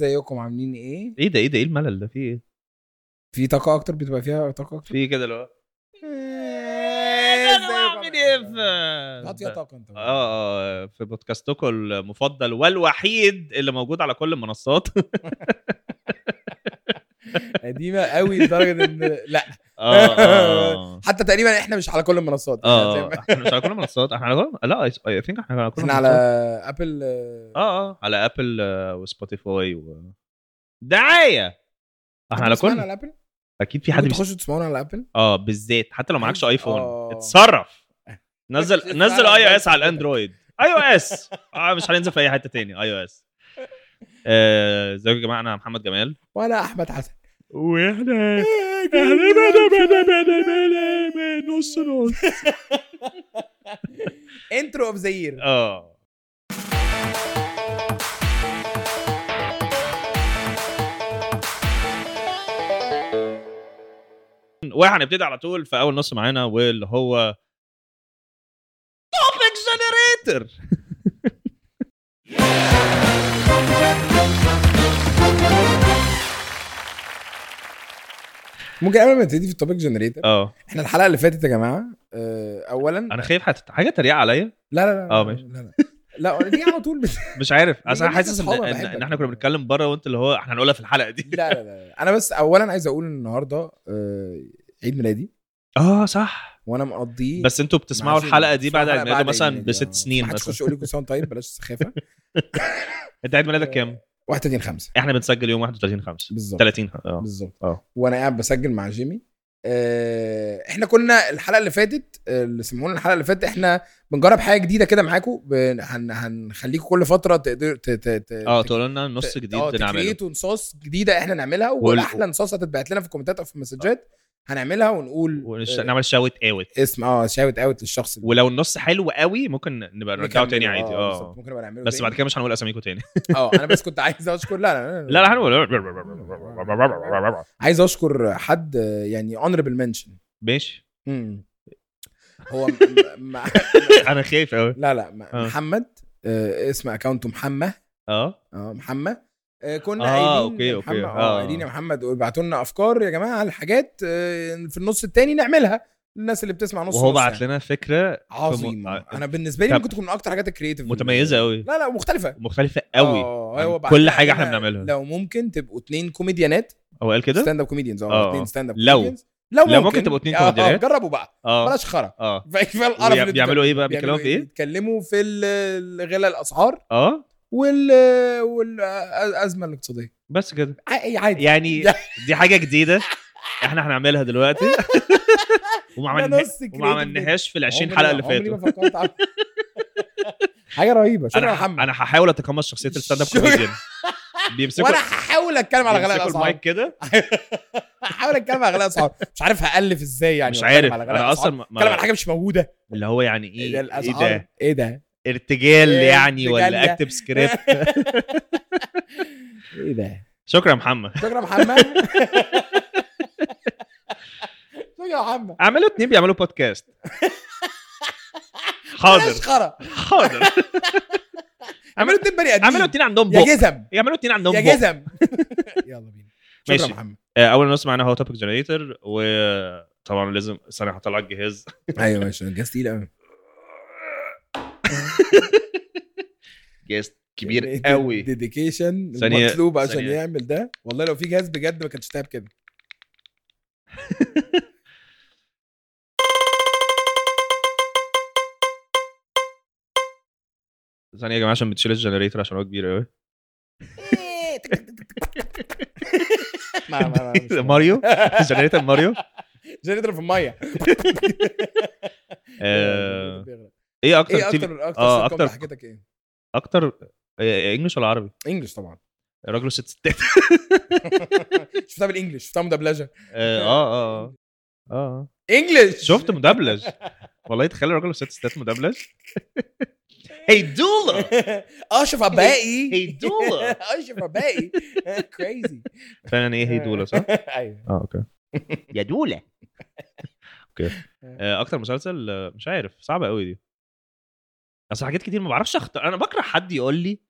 ازيكم عاملين ايه ايه ده ايه ده ايه الملل ده في ايه في طاقه اكتر بتبقى فيها طاقه اكتر في كده اللي هو ازيكم عاملين ايه حط فيها في طاقه انت اه اه في بودكاستكم المفضل والوحيد اللي موجود على كل المنصات قديمه قوي لدرجه ان لا اه اه حتى تقريبا احنا مش على كل المنصات اه احنا مش على كل المنصات احنا على كل لا اي ثينك احنا على كل احنا على المنصات. ابل اه اه على ابل آه، وسبوتيفاي و دعايه احنا على بتسمعنا كل على ابل اكيد في حد بيس... تخشوا تسمعونا على ابل اه بالذات حتى لو معكش ايفون آه. اتصرف نزل مش نزل فعلا اي او بس اس على كده. الاندرويد اي او اس اه مش هننزل في اي حته تاني اي او اس آه، ازيكم يا جماعه انا محمد جمال وانا احمد حسن واحنا نص نص انترو اوف ذا يير اه وهنبتدي على طول في اول نص معانا واللي هو توبيك جنريتور ممكن قبل ما نبتدي في التوبيك جنريتور اه احنا الحلقه اللي فاتت يا جماعه آه، اولا انا خايف حت... حاجه تريقه عليا لا لا لا اه، لا، ماشي. لا لا لا دي على طول بت... مش عارف اصل انا لسه حاسس ان, صحابة، إن, بحبك. ان احنا كنا بنتكلم بره وانت اللي هو احنا هنقولها في الحلقه دي لا لا لا انا بس اولا عايز اقول ان النهارده آه، عيد ميلادي اه صح وانا مقضيه بس انتوا بتسمعوا مع الحلقه زينة. دي بعد بتسمعوا عيد الحلقة ميلاده بعد مثلا عيد ميلادي، بست آه. سنين محدش مثلا يخش يقول لي كل سنه وأنت طيب بلاش سخافه انت عيد ميلادك كام؟ 31 5 احنا بنسجل يوم 31 5 بالظبط 30 اه بالظبط اه. وانا قاعد بسجل مع جيمي آه، احنا كنا الحلقه اللي فاتت آه، اللي سمعونا الحلقه اللي فاتت احنا بنجرب حاجه جديده كده معاكم بن- هن هنخليكم كل فتره تقدروا ت- ت- ت- اه تك- تقول لنا نص جديد اه بنعمله تكريتوا نصوص جديده احنا نعملها وال- واحلى نصوص هتتبعت لنا في الكومنتات او في المسجات هنعملها ونقول ونش... آه، نعمل شاوت اوت اسم اه شاوت اوت للشخص اللي ولو النص حلو قوي ممكن نبقى نرجعه تاني نكمله. عادي بالظبط، اه ممكن نبقى نعمله بس تاني. بعد كده مش هنقول اساميكم تاني اه انا بس كنت عايز اشكر لا لا لا لا هنقول عايز اشكر حد آه، يعني اونربل منشن ماشي هو م- م- انا خايف قوي لا لا م- آه. محمد آه، اسم اكونته محمد اه اه محمد آه، كنا آه، قايلين أوكي، يا أوكي، محمد آه. اه قايلين يا محمد ابعتوا لنا افكار يا جماعه على حاجات آه، في النص التاني نعملها للناس اللي بتسمع نص وهو نص بعت يعني. لنا فكره في م- عظيمه آه، انا بالنسبه لي طب- ممكن تكون من اكتر حاجات الكرييتيف متميزه قوي لا لا مختلفه مختلفه قوي آه، عن هو بعت كل لنا حاجه احنا قال لنا بنعملها لو ممكن تبقوا اتنين كوميديانات هو قال كده ستاند اب كوميديانز اه آه. اتنين ستاند اب لو. كوميديانز لو لو ممكن تبقوا اتنين آه، آه، كوميديانات. جربوا بقى اه بلاش خرا اه كفايه القرف اللي بيعملوا ايه انتوا بقى بيتكلموا في ايه بيتكلموا في ال- الغلاء الاسعار اه وال والازمه الاقتصاديه بس كده عادي عادي يعني دي حاجه جديده احنا هنعملها دلوقتي وما ده عملنا نص creative وما عملناش في ال 20 عمري حلقه ما- اللي عمري ما فاتوا فكرت أعمل- حاجه رهيبه شكرا يا انا محمد انا هحاول اتقمص شخصيه الستاند اب شكرا. كوميديان بيمسكوا وانا هحاول اتكلم على غلاء بيمسكوا الاسعار المايك كده هحاول اتكلم على غلاء الاسعار مش عارف هالف ازاي يعني مش وأتكلم عارف على غلاء انا الأسعار. اصلا ما- اتكلم على ما حاجه مش موجوده اللي هو يعني ايه ايه ده ايه الاسعار ده ايه ده ارتجال إيه يعني ولا ارتجال ده؟ اكتب سكريبت ايه ده شكرا يا محمد شكرا يا محمد شكرا يا محمد اعملوا اتنين بيعملوا بودكاست حاضر بلاش خرا حاضر اعملوا اتنين بني ادمين اعملوا اتنين عندهم يا بق جزم يعملوا اتنين عندهم يا بق جزم يلا بينا شكرا ماشي. يا محمد آه، اول نص معانا هو توبيك جنريتور وطبعا لازم ثانيه هطلع الجهاز ايوه ماشي الجهاز تقيل قوي جهاز كبير قوي ديديكيشن ثانية- مطلوب عشان ثانية. يعمل ده والله لو في جهاز بجد ما كانش تعب كده ثانيه يا جماعه عشان بتشيل الجنريتور عشان هو كبير قوي ما ما ما مش فاهم. ماريو جنريتور ماريو جنريتور في الميه آه، ايه اكتر ايه تي في- اكتر اكتر اه سيت كوم اكتر ضحكتك ايه؟ اكتر آه، انجلش ولا عربي انجلش طبعا راجل ست ستات شفتها بالانجلش شفتها مدبلجه اه اه اه اه انجلش شفت مدبلج والله تخيل راجل وست ستات مدبلج هي دولا اشرف عباقي هي دولا اشرف عباقي كريزي فعلا ايه هي دولا صح؟ ايوه اه اوكي يا دولا اوكي آه، اكتر مسلسل آه، مش عارف صعبه قوي دي اصل حاجات كتير ما بعرفش اختار انا بكره حد يقول لي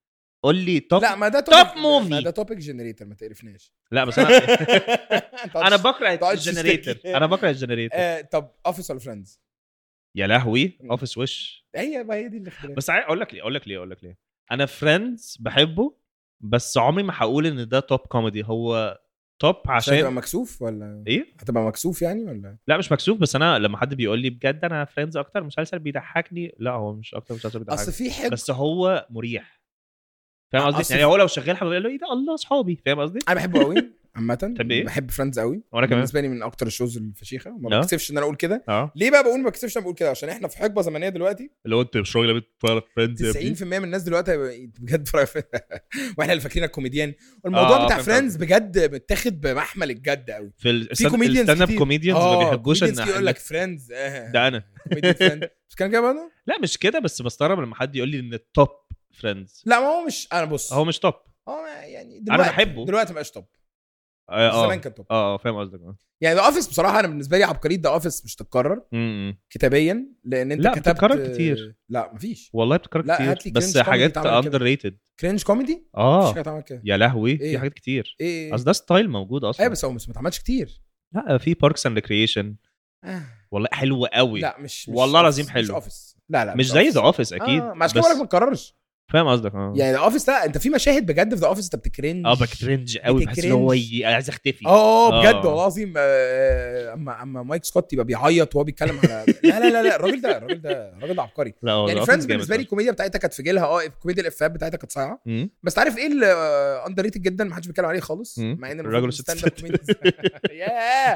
قول لي توب لا ما ده توب topic- movie. ما ده توبيك جنريتور ما تقرفناش لا بس انا أنت انا هتش- بكره تقعدش الجنريتور تشتكي. انا بكره الجنريتور آه، طب اوفيس ولا فريندز؟ يا لهوي اوفيس وش هي ما هي دي الاختلاف بس عاي- اقول لك ليه اقول لك ليه اقول لك ليه انا فريندز بحبه بس عمري ما هقول ان ده توب كوميدي هو توب عشان هتبقى عشان مكسوف ولا ايه هتبقى مكسوف يعني ولا لا مش مكسوف بس انا لما حد بيقول لي بجد انا فريندز اكتر مسلسل بيضحكني لا هو مش اكتر مسلسل اصل بيضحكني في حب بس هو مريح فاهم أصل قصدي يعني هو لو شغال هبقى له ايه ده الله اصحابي فاهم قصدي انا بحبه قوي عامة بتحب إيه؟ بحب فريندز قوي وانا كمان بالنسبة لي من اكتر الشوز الفشيخة ما لا. بكسفش ان انا اقول كده اه ليه بقى بقول ما بكسفش انا بقول كده عشان احنا في حقبة زمنية دلوقتي اللي هو انت مش راجل بتتفرج فريندز 90% من الناس دلوقتي هيبقى بجد فرق- واحنا اللي فاكرينك كوميديان والموضوع آه، بتاع فهمت فريندز بجد متاخد بمحمل الجد قوي في ال- في comedians الستاند اب كتير. كوميديانز ما بيحبوش ان يقول لك إنك- فريندز ده انا كوميديان فريندز مش كان كده برضه؟ لا مش كده بس بستغرب لما حد يقول لي ان التوب فريندز لا ما هو مش انا بص هو مش توب هو ما- يعني انا دلوقتي بحبه دلوقتي ما بقاش توب اه زمان اه كان توب اه فاهم قصدك اه يعني ذا اوفيس بصراحه انا بالنسبه لي عبقريه ذا اوفيس مش تتكرر م- م. كتابيا لان انت لا، كتبت بتتكرر كتير. لا مفيش والله بتكرر لا، هات كتير لي بس cringe comedy حاجات اتعمل كده. اندر ريتد كرينج كوميدي مفيش اه حاجه اتعمل كده يا لهوي إيه؟ في حاجات كتير ايه اصل ده ستايل موجود اصلا ايه بس هو مش ما اتعملش كتير لا في باركس اند ريكريشن آه. والله حلو قوي لا مش, مش والله Office، العظيم مش حلو. اوفيس لا لا مش زي ذا اوفيس اكيد اه ما عشان كده بقولك ما بس تكررش فاهم قصدك اه يعني ذا اوفيس لا انت في مشاهد بجد في ذا اوفيس انت بتكرنج اه بكترنج قوي بحس ان هو بتكرنج. ي- عايز اختفي اه اه بجد آه. والله العظيم آه، اما اما مايك سكوت يبقى بيعيط وهو بيتكلم على لا لا لا لا الراجل ده الراجل ده الراجل ده عبقري لا هو The يعني Office فريندز جامد بالنسبه لي فشخ. الكوميديا بتاعتها كانت في جيلها اه كوميديا الافيهات بتاعتها كانت صايعه مم. بس عارف ايه اللي اندر ريتد جدا ما حدش بيتكلم عليه خالص مم. مع ان الراجل المفروض والست stand up ست. comedians- ياه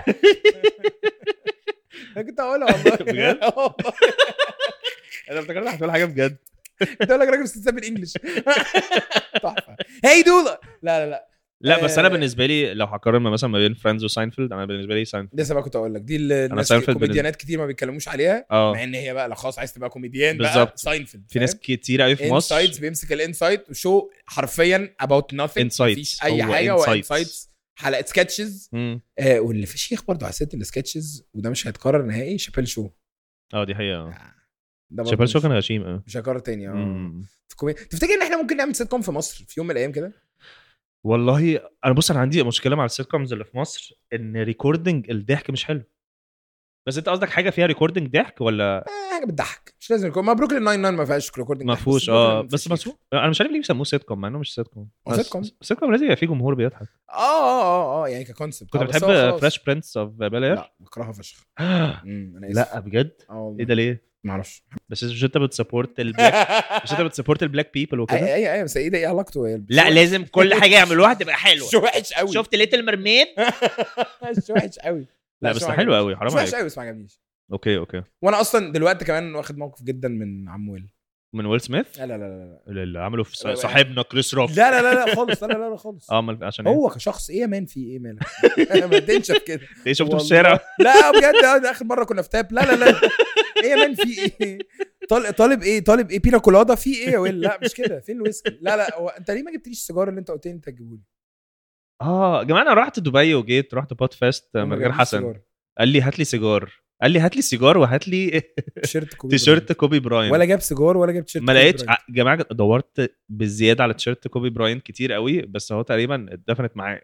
انا كنت هقولها والله بجد؟ آه والله. انا افتكرت هتقول حاجه بجد كنت هقول لك راجل ست بالانجلش تحفه هي دولا لا لا لا لا بس انا آه. بالنسبه لي لو هقارن ما مثلا ما بين فريندز وساينفيلد انا بالنسبه لي ساينفيلد لسه بقى كنت اقول لك دي اللي الناس ساينفيلد كوميديانات كتير ما بيتكلموش عليها اه مع ان هي بقى لا خلاص عايز تبقى كوميديان بقى بالظبط. ساينفيلد في ناس كتير قوي في مصر انسايتس بيمسك الانسايت وشو حرفيا اباوت nothing Insights. مفيش اي هو حاجه هو insights. انسايتس حلقه سكتشز مم. آه واللي فشيخ برضه على ست السكتشز وده مش هيتكرر نهائي شابيل شو اه دي حقيقه آه، ده برضه شابيل شو مش- كان غشيم اه مش هيكرر تاني اه مم. في كوميديا تفتكر ان احنا ممكن نعمل سيت كوم في مصر في يوم من الايام كده؟ والله انا بص انا عندي مشكله مع السيت كومز اللي في مصر ان ريكوردنج الضحك مش حلو بس انت قصدك حاجه فيها ريكوردنج ضحك ولا آه حاجه بتضحك مش لازم يكون ما بروكلين 99 ما فيهاش ريكوردنج ما فيهوش اه بس مسموح انا مش عارف ليه بيسموه سيت كوم مع انه مش سيت كوم هو سيت كوم. سيت كوم لازم يبقى فيه جمهور بيضحك اه اه اه اه يعني ككونسبت كنت آه، بس بتحب هو خلاص. فريش برنس اوف بيل اير لا بكرهها فشخ مم، انا اسف لا بجد اه والله. ايه ده ليه ما اعرفش بس مش انت بتسبورت البلاك مش انت بتسبورت البلاك بيبل اي وكده اي اي بس ايه ده ايه علاقته لا لازم كل حاجه يعملوها تبقى حلوه شو وحش قوي شفت ليتل مرميد شو وحش قوي لا شو بس ما حلو عجبنيش. قوي حرام مش وحش عليك قوي بس ما عجبنيش اوكي اوكي وانا اصلا دلوقتي كمان واخد موقف جدا من عم ويل من ويل سميث لا لا لا لا اللي عمله في أيوة. صاحبنا كريس روك لا لا لا لا خالص لا لا لا, لا خالص اه امال عشان ايه هو كشخص ايه يا مان في ايه مالك ما تنشف كده ايه شفته في والله. الشارع لا بجد آه، ده اخر مره كنا في تاب لا لا لا ايه يا مان في ايه طالب طالب ايه طالب ايه بينا كولادا في ايه يا ويل لا مش كده فين الويسكي لا لا هو انت ليه ما جبتليش السيجاره اللي انت قلت لي انت تجيبه لي اه يا جماعه انا رحت دبي وجيت رحت بوت فيست من غير حسن قال لي هات لي سيجار قال لي هات لي سيجار وهات لي تيشيرت كوبي تيشيرت كوبي براين ولا جاب سيجار ولا جاب تيشيرت ما كوبي لقيتش براينت. يا جماعه دورت بالزياده على تيشيرت كوبي براين كتير قوي بس هو تقريبا اتدفنت معاه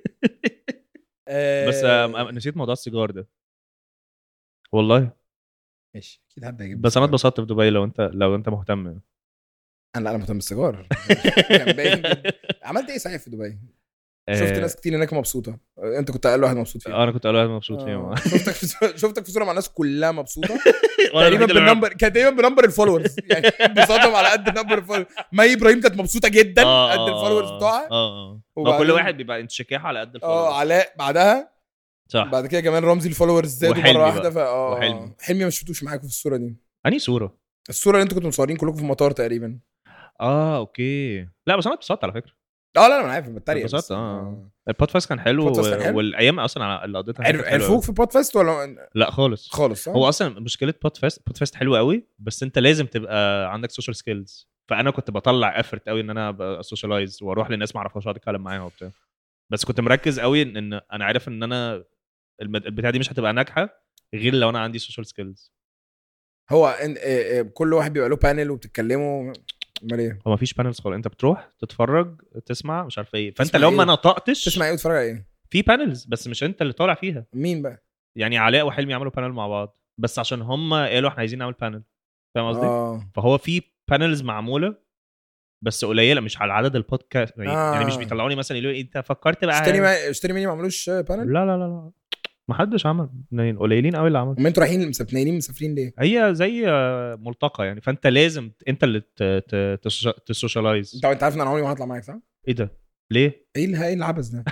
آه، بس آه، نسيت موضوع السيجار ده والله ماشي اكيد حد هيجيب بس انا سيجار. اتبسطت في دبي لو انت لو انت مهتم انا لا انا مهتم بالسيجار كان باين جدا. عملت ايه صحيح في دبي؟ شفت آه، ناس كتير هناك مبسوطه انت كنت اقل واحد مبسوط فيها آه، انا كنت اول واحد مبسوط آه. فيهم شفتك في شفتك في صوره مع ناس كلها مبسوطه وأنا تقريبا الوحيد اللي بالنمبر كانت تقريبا بنمبر الفولورز يعني انبساطهم على قد نمبر الفولورز مي ابراهيم كانت مبسوطه جدا آه، قد آه، الفولورز آه، بتوعها اه اه ما وبعدين- كل واحد بيبقى انشكاح على قد اه الفولورز علاء بعدها صح بعد كده كمان رمزي الفولورز زادوا وحلمي مره واحده بقى. فا اه وحلمي. حلمي ما شفتوش معاكم في الصوره دي انهي صوره الصوره اللي انتوا كنتوا مصورين كلكم في المطار تقريبا اه اوكي لا بس انا اتبسطت على فكره اه لا لا انا عارف بتريق اتبسطت، بس. اه. البودفاست كان حلو البودفاست كان حلو؟ والايام اصلا على- اللي قضيتها هناك عرف- كانت حلوة عرفوك في بودفاست ولا أوي. لا خالص خالص صح؟ هو اصلا مشكله بودفاست بودفاست حلو قوي بس انت لازم تبقى عندك سوشيال سكيلز فانا كنت بطلع افرت قوي ان انا ابقى سوشيالايز واروح لناس ما اعرفهاش اقعد اتكلم معاهم وبتاع بس كنت مركز قوي ان إن انا عارف ان انا المد- البتاعه دي مش هتبقى ناجحه غير لو انا عندي سوشيال سكيلز هو إن- آه، آه، كل واحد بيبقى له بانل وبتتكلموا امال ايه هو مفيش بانلز خالص انت بتروح تتفرج تسمع مش عارف ايه فانت تسمع لو ما إيه؟ نطقتش تسمع ايه وتتفرج على ايه في بانلز بس مش انت اللي طالع فيها مين بقى يعني علاء وحلمي عملوا بانل مع بعض بس عشان هم قالوا احنا عايزين نعمل بانل فاهم قصدي؟ اه فهو في بانلز معموله بس قليله مش على عدد البودكاست يعني, آه. يعني مش بيطلعوني مثلا يقولوا لي انت فكرت بقى اشتري ما... اشتري مني ما عملوش بانل لا لا لا لا ما حدش عمل قليلين- قليلين قوي اللي عملوا هم انتوا رايحين مسافرين نايمين مسافرين ليه؟ هي زي آه، ملتقى يعني فانت لازم انت اللي ت- ت- تسوش- تسوشيالايز انت انت عارف ان انا عمري ما هطلع معاك صح؟ ايه ده؟ ليه؟ ايه اللي ايه العبث ده؟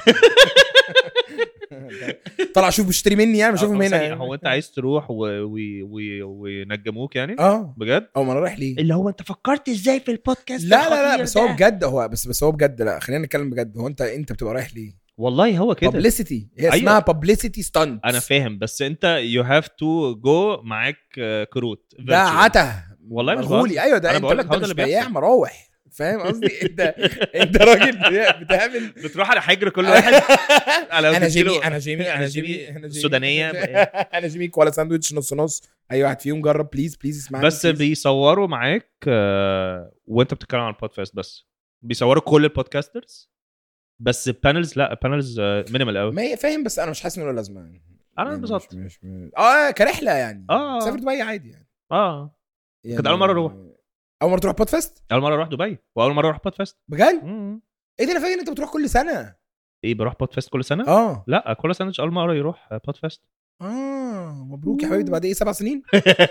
طلع اشوف بيشتري مني يعني بشوفهم آه، هنا ثانية، هو انت عايز تروح و... و... و... ونجموك يعني؟ اه بجد؟ او ما انا رايح ليه؟ اللي هو انت فكرت ازاي في البودكاست لا لا لا الخطير بس هو ده؟ بجد هو بس بس هو بجد لا خلينا نتكلم بجد هو انت انت بتبقى رايح ليه؟ والله هو كده بابليستي هي أيوة. اسمها بابليستي ستانت انا فاهم بس انت يو هاف تو جو معاك آه، كروت ده virtual. عته والله مش مغولي بهزر. ايوه ده أنا انت بقول لك انت هو ده مش اللي بياع بيحصل. مراوح فاهم قصدي انت انت راجل بتاع- بتعمل بتروح على حجر كل واحد على انا تديله- جيمي انا جيمي انا أنا جيمي جيمي انا جيمي السودانية. انا جيمي ولا ساندوتش نص نص اي واحد فيهم جرب بليز بليز اسمعني بس بليز. بيصوروا معاك آه، وانت بتتكلم عن البودكاست بس بيصوروا كل البودكاسترز بس بانلز لا بانلز مينيمال قوي ما هي فاهم بس انا مش حاسس انه له لازمه يعني انا يعني انبسطت. مش مش اه كرحله يعني آه. سافر دبي عادي يعني, اه يعني كنت أول مرة أروح. اول مره تروح بودفست اول مره اروح دبي واول مره اروح بودفست بجد مم. ايه ده انا فاكر ان انت بتروح كل سنه ايه بروح بودفست كل سنه اه لا كل سنه اول مره يروح بودفست اه مبروك يا حبيبي بعد ايه سبع سنين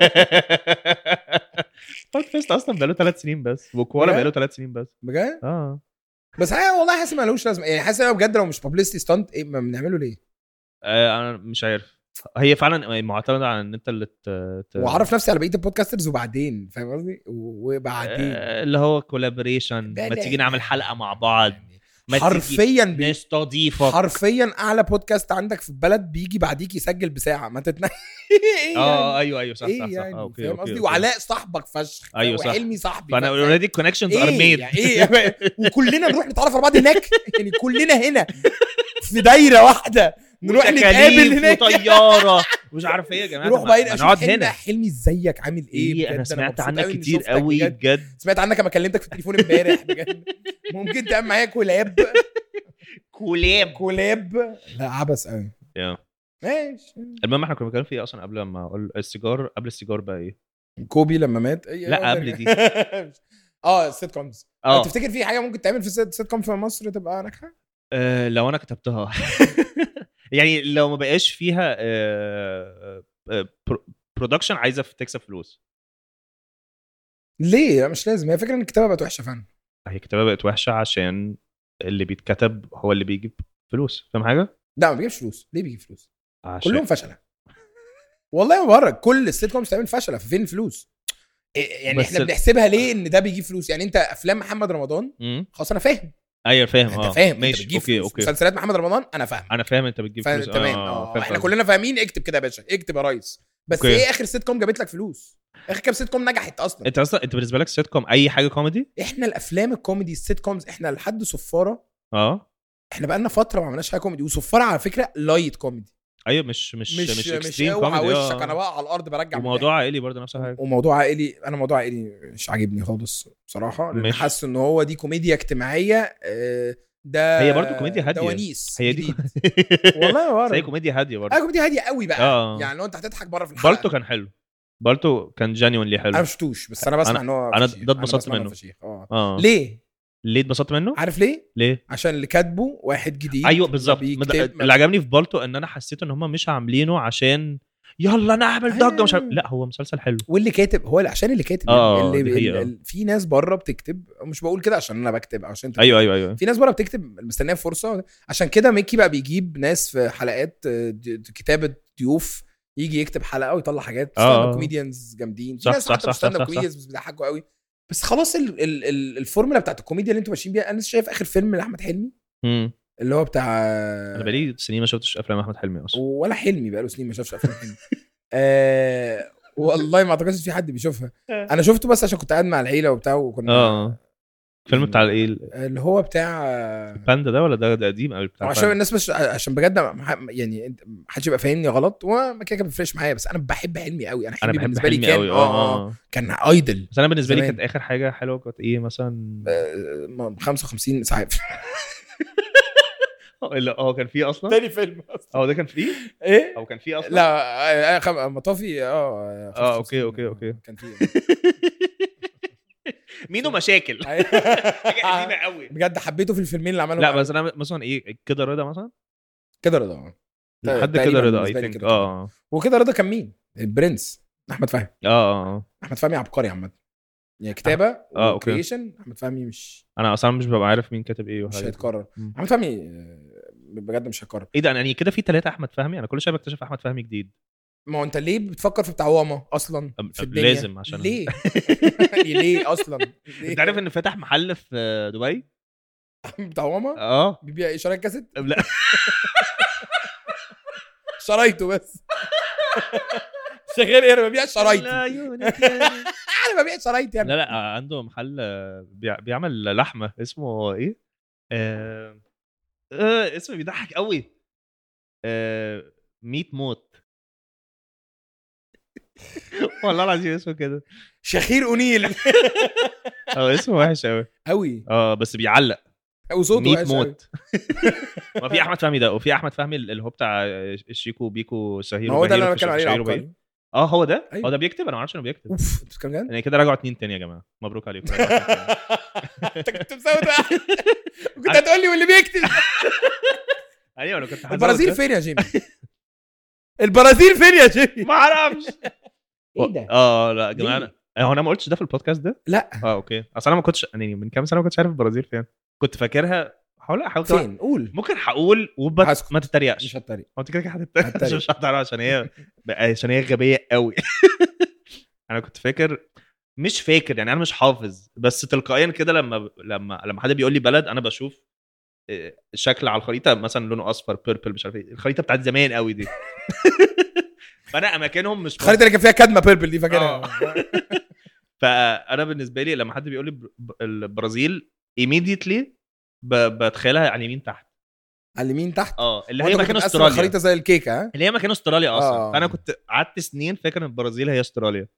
بودفست اصلا بقاله ثلاث سنين بس وكوالا بجد؟ بقاله ثلاث سنين بس بجد اه بس انا والله حاسس مالوش لازمه يعني حاسس ان أنا بجد لو مش بابليستي ستانت ايه ما بنعمله ليه آه، انا مش عارف هي فعلا معتمده على ان انت اللي ت... ت... واعرف نفسي على بقيه البودكاسترز وبعدين فاهم قصدي و- وبعدين آه، اللي هو كولابوريشن ما تيجي نعمل حلقه مع بعض ما تيجي حرفيا بي... نستضيفك حرفيا اعلى بودكاست عندك في البلد بيجي بعديك يسجل بساعه ما تتنا ايه اه يعني؟ ايوه ايوه صح ايه صح صح يعني آه، اوكي فاهم اوكي قصدي أوكي. وعلاء صاحبك فشخ أيوة صح. وحلمي صاحبي فانا فاهم؟ اوريدي كونكشنز ار ايه ميد يعني ايه وكلنا نروح نتعرف على بعض هناك يعني كلنا هنا في دايره واحده نروح نتقابل هناك وطياره مش عارف ايه يا جماعه نروح طب بقى ما اشوف نقعد حلمي هنا حلمي ازيك عامل ايه ايه بجد انا سمعت مبسوط عنك قوي إني كتير شفتك قوي بجد. بجد سمعت عنك لما كلمتك في التليفون امبارح بجد ممكن تعمل معايا كولاب كولاب كولاب لا عبس قوي ماشي المهم احنا كنا بنتكلم في ايه اصلا قبل ما اقول السيجار قبل السيجار بقى ايه كوبي لما مات لا، قبل دي. اه السيت كومز اه تفتكر في حاجه ممكن تعمل في السيت سيت كوم في مصر تبقى ناجحه؟ آه، لو انا كتبتها يعني لو ما بقاش فيها برودكشن عايزه تكسب فلوس ليه؟ لا، مش لازم هي فكره ان الكتابه بقت وحشه فعلا هي الكتابه بقت وحشه عشان اللي بيتكتب هو اللي بيجيب فلوس فاهم حاجه لا ما بيجيبش فلوس ليه بيجيب فلوس؟ عشان كلهم فشله والله ما بره كل السيت كومز بتعمل فشله ففين الفلوس؟ إيه- يعني بس احنا ال- بنحسبها ليه ان ده بيجيب فلوس يعني انت افلام محمد رمضان مم. خلاص انا فاهم ايوه فاهم انت اه فاهم انت ماشي بتجيب اوكي فلوس اوكي مسلسلات محمد رمضان انا فاهم انا فاهم انت بتجيب فا- فلوس تمام آه، اه فاهم احنا قصدك. كلنا فاهمين اكتب كده يا باشا اكتب يا ريس بس اوكي. ايه اخر سيت كوم جابت لك فلوس اخر كام سيت كوم نجحت اصلا انت اصلا انت بالنسبه لك سيت كوم اي حاجه كوميدي احنا الافلام الكوميدي السيت كومز احنا لحد صفاره اه احنا بقالنا فتره ما عملناش حاجه كوميدي وصفاره على فكره لايت كوميدي ايوه مش مش مش, مش مش مش اكستريم اوعى كوميدي وشك انا بقى على الارض برجع وموضوع عائلي برضه نفس الحاجه وموضوع عائلي انا موضوع عائلي مش عاجبني خالص بصراحه لان ماشي. حاسس ان هو دي كوميديا اجتماعيه آه، ده هي برضه كوميديا هادية. ده ونيس هي دي جديد. والله ما بس هي بعرف. كوميديا هاديه اه برضه كوميديا هاديه قوي بقى اه. يعني لو انت هتضحك بره في الحلقه بالتو كان حلو بالتو كان جينيونلي حلو انا ما شفتوش بس انا بسمع أنا- ان هو أنا فشيخ. ده اتبسطت بسمع إن هو منه. فشيخ. اه اه ليه ليه اتبسطت منه؟ عارف ليه ليه؟ عشان اللي كاتبه واحد جديد ايوه بالظبط بيكتب- مد- اللي عجبني في بالتو ان انا حسيت ان هم مش عاملينه عشان يلا نعمل ضجه مش عارف آه. لا هو مسلسل حلو واللي كاتب هو اللي عشان اللي كاتب آه، اللي دي حقيقة. اللي في ناس بره بتكتب مش بقول كده عشان انا بكتب او عشان انت ايوه ايوه ايوه في ناس بره بتكتب مستنيه فرصه عشان كده ميكي بقى بيجيب ناس في حلقات آه، د- د- كتابه ضيوف يجي يكتب حلقه ويطلع حاجات آه. ستاند اب كوميديانز جامدين في صح، ناس صح، حتى صح، مش ستاند صح، اب صح. كوميديانز بس بيضحكوا قوي بس خلاص ال ال ال الفورمولا بتاعت الكوميديا اللي انتوا ماشيين بيها انا لسه شايف اخر فيلم لاحمد حلمي مم. اللي هو بتاع انا بقالي سنين ما شفتش افلام احمد حلمي اصلا ولا حلمي بقاله سنين ما شافش افلام حلمي آه والله ما اعتقدش في حد بيشوفها انا شفته بس عشان كنت قاعد مع العيله وبتاع وكنا اه الفيلم بتاع ايه اللي هو بتاع آه، الباندا ده ولا ده, ده قديم قوي بتاع عشان الباندا؟ الناس مش عشان بجد ما- يعني انت- ما حدش يبقى فاهمني غلط وما كده كده ما بيفرقش معايا بس انا بحب حلمي قوي انا انا حلمي بحب بالنسبه لي حلمي كان قوي اه اه كان ايدل بس انا بالنسبه لي زمان. كانت اخر حاجه حلوه كانت ايه مثلا آه، 55 اسعاف اه لا، هو كان فيه اصلا تاني فيلم اصلا اه ده كان فيه ايه او كان فيه اصلا لا آه، آه، خم... مطافي اه آه، أوكي، أوكي، أوكي. كان فيه مينو مشاكل حاجه قديمه قوي بجد حبيته في الفيلمين اللي عملهم لا بس انا مثلا ايه كده رضا مثلا كده رضا آه. لحد تقريباً كده رضا اي بالنسبة لي ثينك كده اه وكده رضا كان مين؟ البرنس احمد فهمي اه اه احمد فهمي عبقري عامه يعني كتابه آه، أوكي. وكريشن احمد فهمي مش انا اصلا مش ببقى عارف مين كاتب ايه مش وحاجات هيتكرر مم. احمد فهمي آه، بجد مش هيتكرر ايه ده انا يعني كده في ثلاثه احمد فهمي انا كل شويه بكتشف احمد فهمي جديد ما هو انت ليه بتفكر في بتاع واما اصلا أم- في أم- الدنيا لازم عشان- ليه ليه اصلا ليه؟ انت عارف ان فتح محل في دبي بتاع واما اه بيبيع ايه شرايط كاسيت لا شرايطه بس شغال ايه انا ببيع شرايطي لا عيونك يا- انا ببيع شرايط يعني لا لا عنده محل آه، بيع- بيعمل لحمه اسمه ايه؟ آه آه اسمه بيضحك قوي آه ميت موت والله العظيم اسمه كده شخير اونيل اه اسمه وحش قوي قوي اه بس بيعلق وصوته ميت وحش أوي. موت ما في احمد فهمي ده وفي احمد فهمي اللي هو بتاع الشيكو بيكو سهير ما هو ده اللي انا وبهير بتكلم عليه وشهير وبهير. العبقري اه هو ده أيوة. هو ده بيكتب انا ما اعرفش انه بيكتب اوف انت بتتكلم جد؟ يعني كده راجعوا اتنين تاني يا جماعه مبروك عليكم راجعوا اتنين تاني. انت كنت مسوي ده وكنت هتقول لي واللي بيكتب ايوه انا كنت هزود البرازيل ده. فين يا جيمي؟ البرازيل فين يا جيمي؟ ما اعرفش ايه ده؟ اه لا يا جماعه ليه؟ أنا- هو انا ما قلتش ده في البودكاست ده لا اه اوكي اصل انا ما كنتش يعني من كام سنه ما كنتش عارف البرازيل فين كنت فاكرها هحاول احاول كمان- فين؟ قول ممكن هقول وبس هسكت. ما تتريقش مش هتريق هو انت كده كده هتتريق هتريق. مش هتعرف عشان هي عشان هي غبيه قوي انا كنت فاكر مش فاكر يعني انا مش حافظ بس تلقائيا كده لما لما لما حد بيقول لي بلد انا بشوف آه، شكل على الخريطه مثلا لونه اصفر بيربل مش عارف ايه الخريطه بتاعت زمان قوي دي فانا اماكنهم مش الخريطه اللي كان فيها كدمه بيربل دي فاكرها آه. فانا بالنسبه لي لما حد بيقول لي بر- ب- البرازيل immediately ب- بتخيلها على اليمين تحت على اليمين تحت اه اللي وأنت هي كنت مكان مقسم استراليا الخريطه زي الكيكه ها اللي هي مكان استراليا اصلا آه. فانا كنت قعدت سنين فاكر ان البرازيل هي استراليا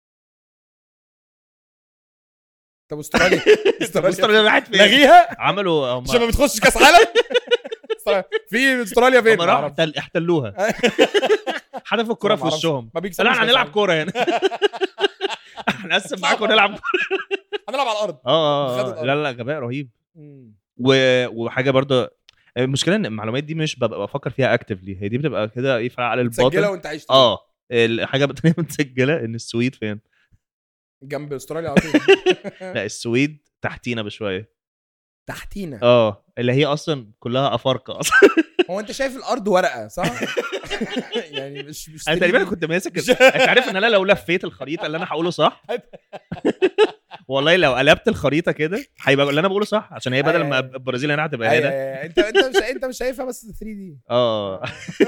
طب استراليا استراليا راحت فين لغيها عملوا هم عشان ما بتخش كاس عالم استراليا- في استراليا فين؟ هم راحوا معرفش. احتل- احتلوها حدفوا الكرة في معرفش. وشهم ما بيكسبوش لا احنا كأس هنلعب عالم. كوره هنا هنقسم معاكم ونلعب كورة. هنلعب على الارض اه خدوا اه الأرض. لا لا غباء رهيب و... وحاجه برضه المشكله ان المعلومات دي مش ببقى بفكر فيها اكتفلي هي دي بتبقى كده ايه على مسجله الباطن وانت عايش اه الحاجه التانيه متسجله ان السويد فين جنب استراليا على طول لا السويد تحتينا بشويه تحتينا اه اللي هي اصلا كلها افارقه اصلا هو انت شايف الارض ورقه صح؟ يعني مش مش انا تقريبا 3D. كنت ماسك مش- انت عارف ان انا لو لفيت الخريطه اللي انا هقوله صح والله لو قلبت الخريطه كده هيبقى اللي انا بقوله صح عشان هي بدل ما أيوة. البرازيل هنا هتبقى أيوة، هنا أيوة. انت انت مش انت مش شايفها بس 3 دي اه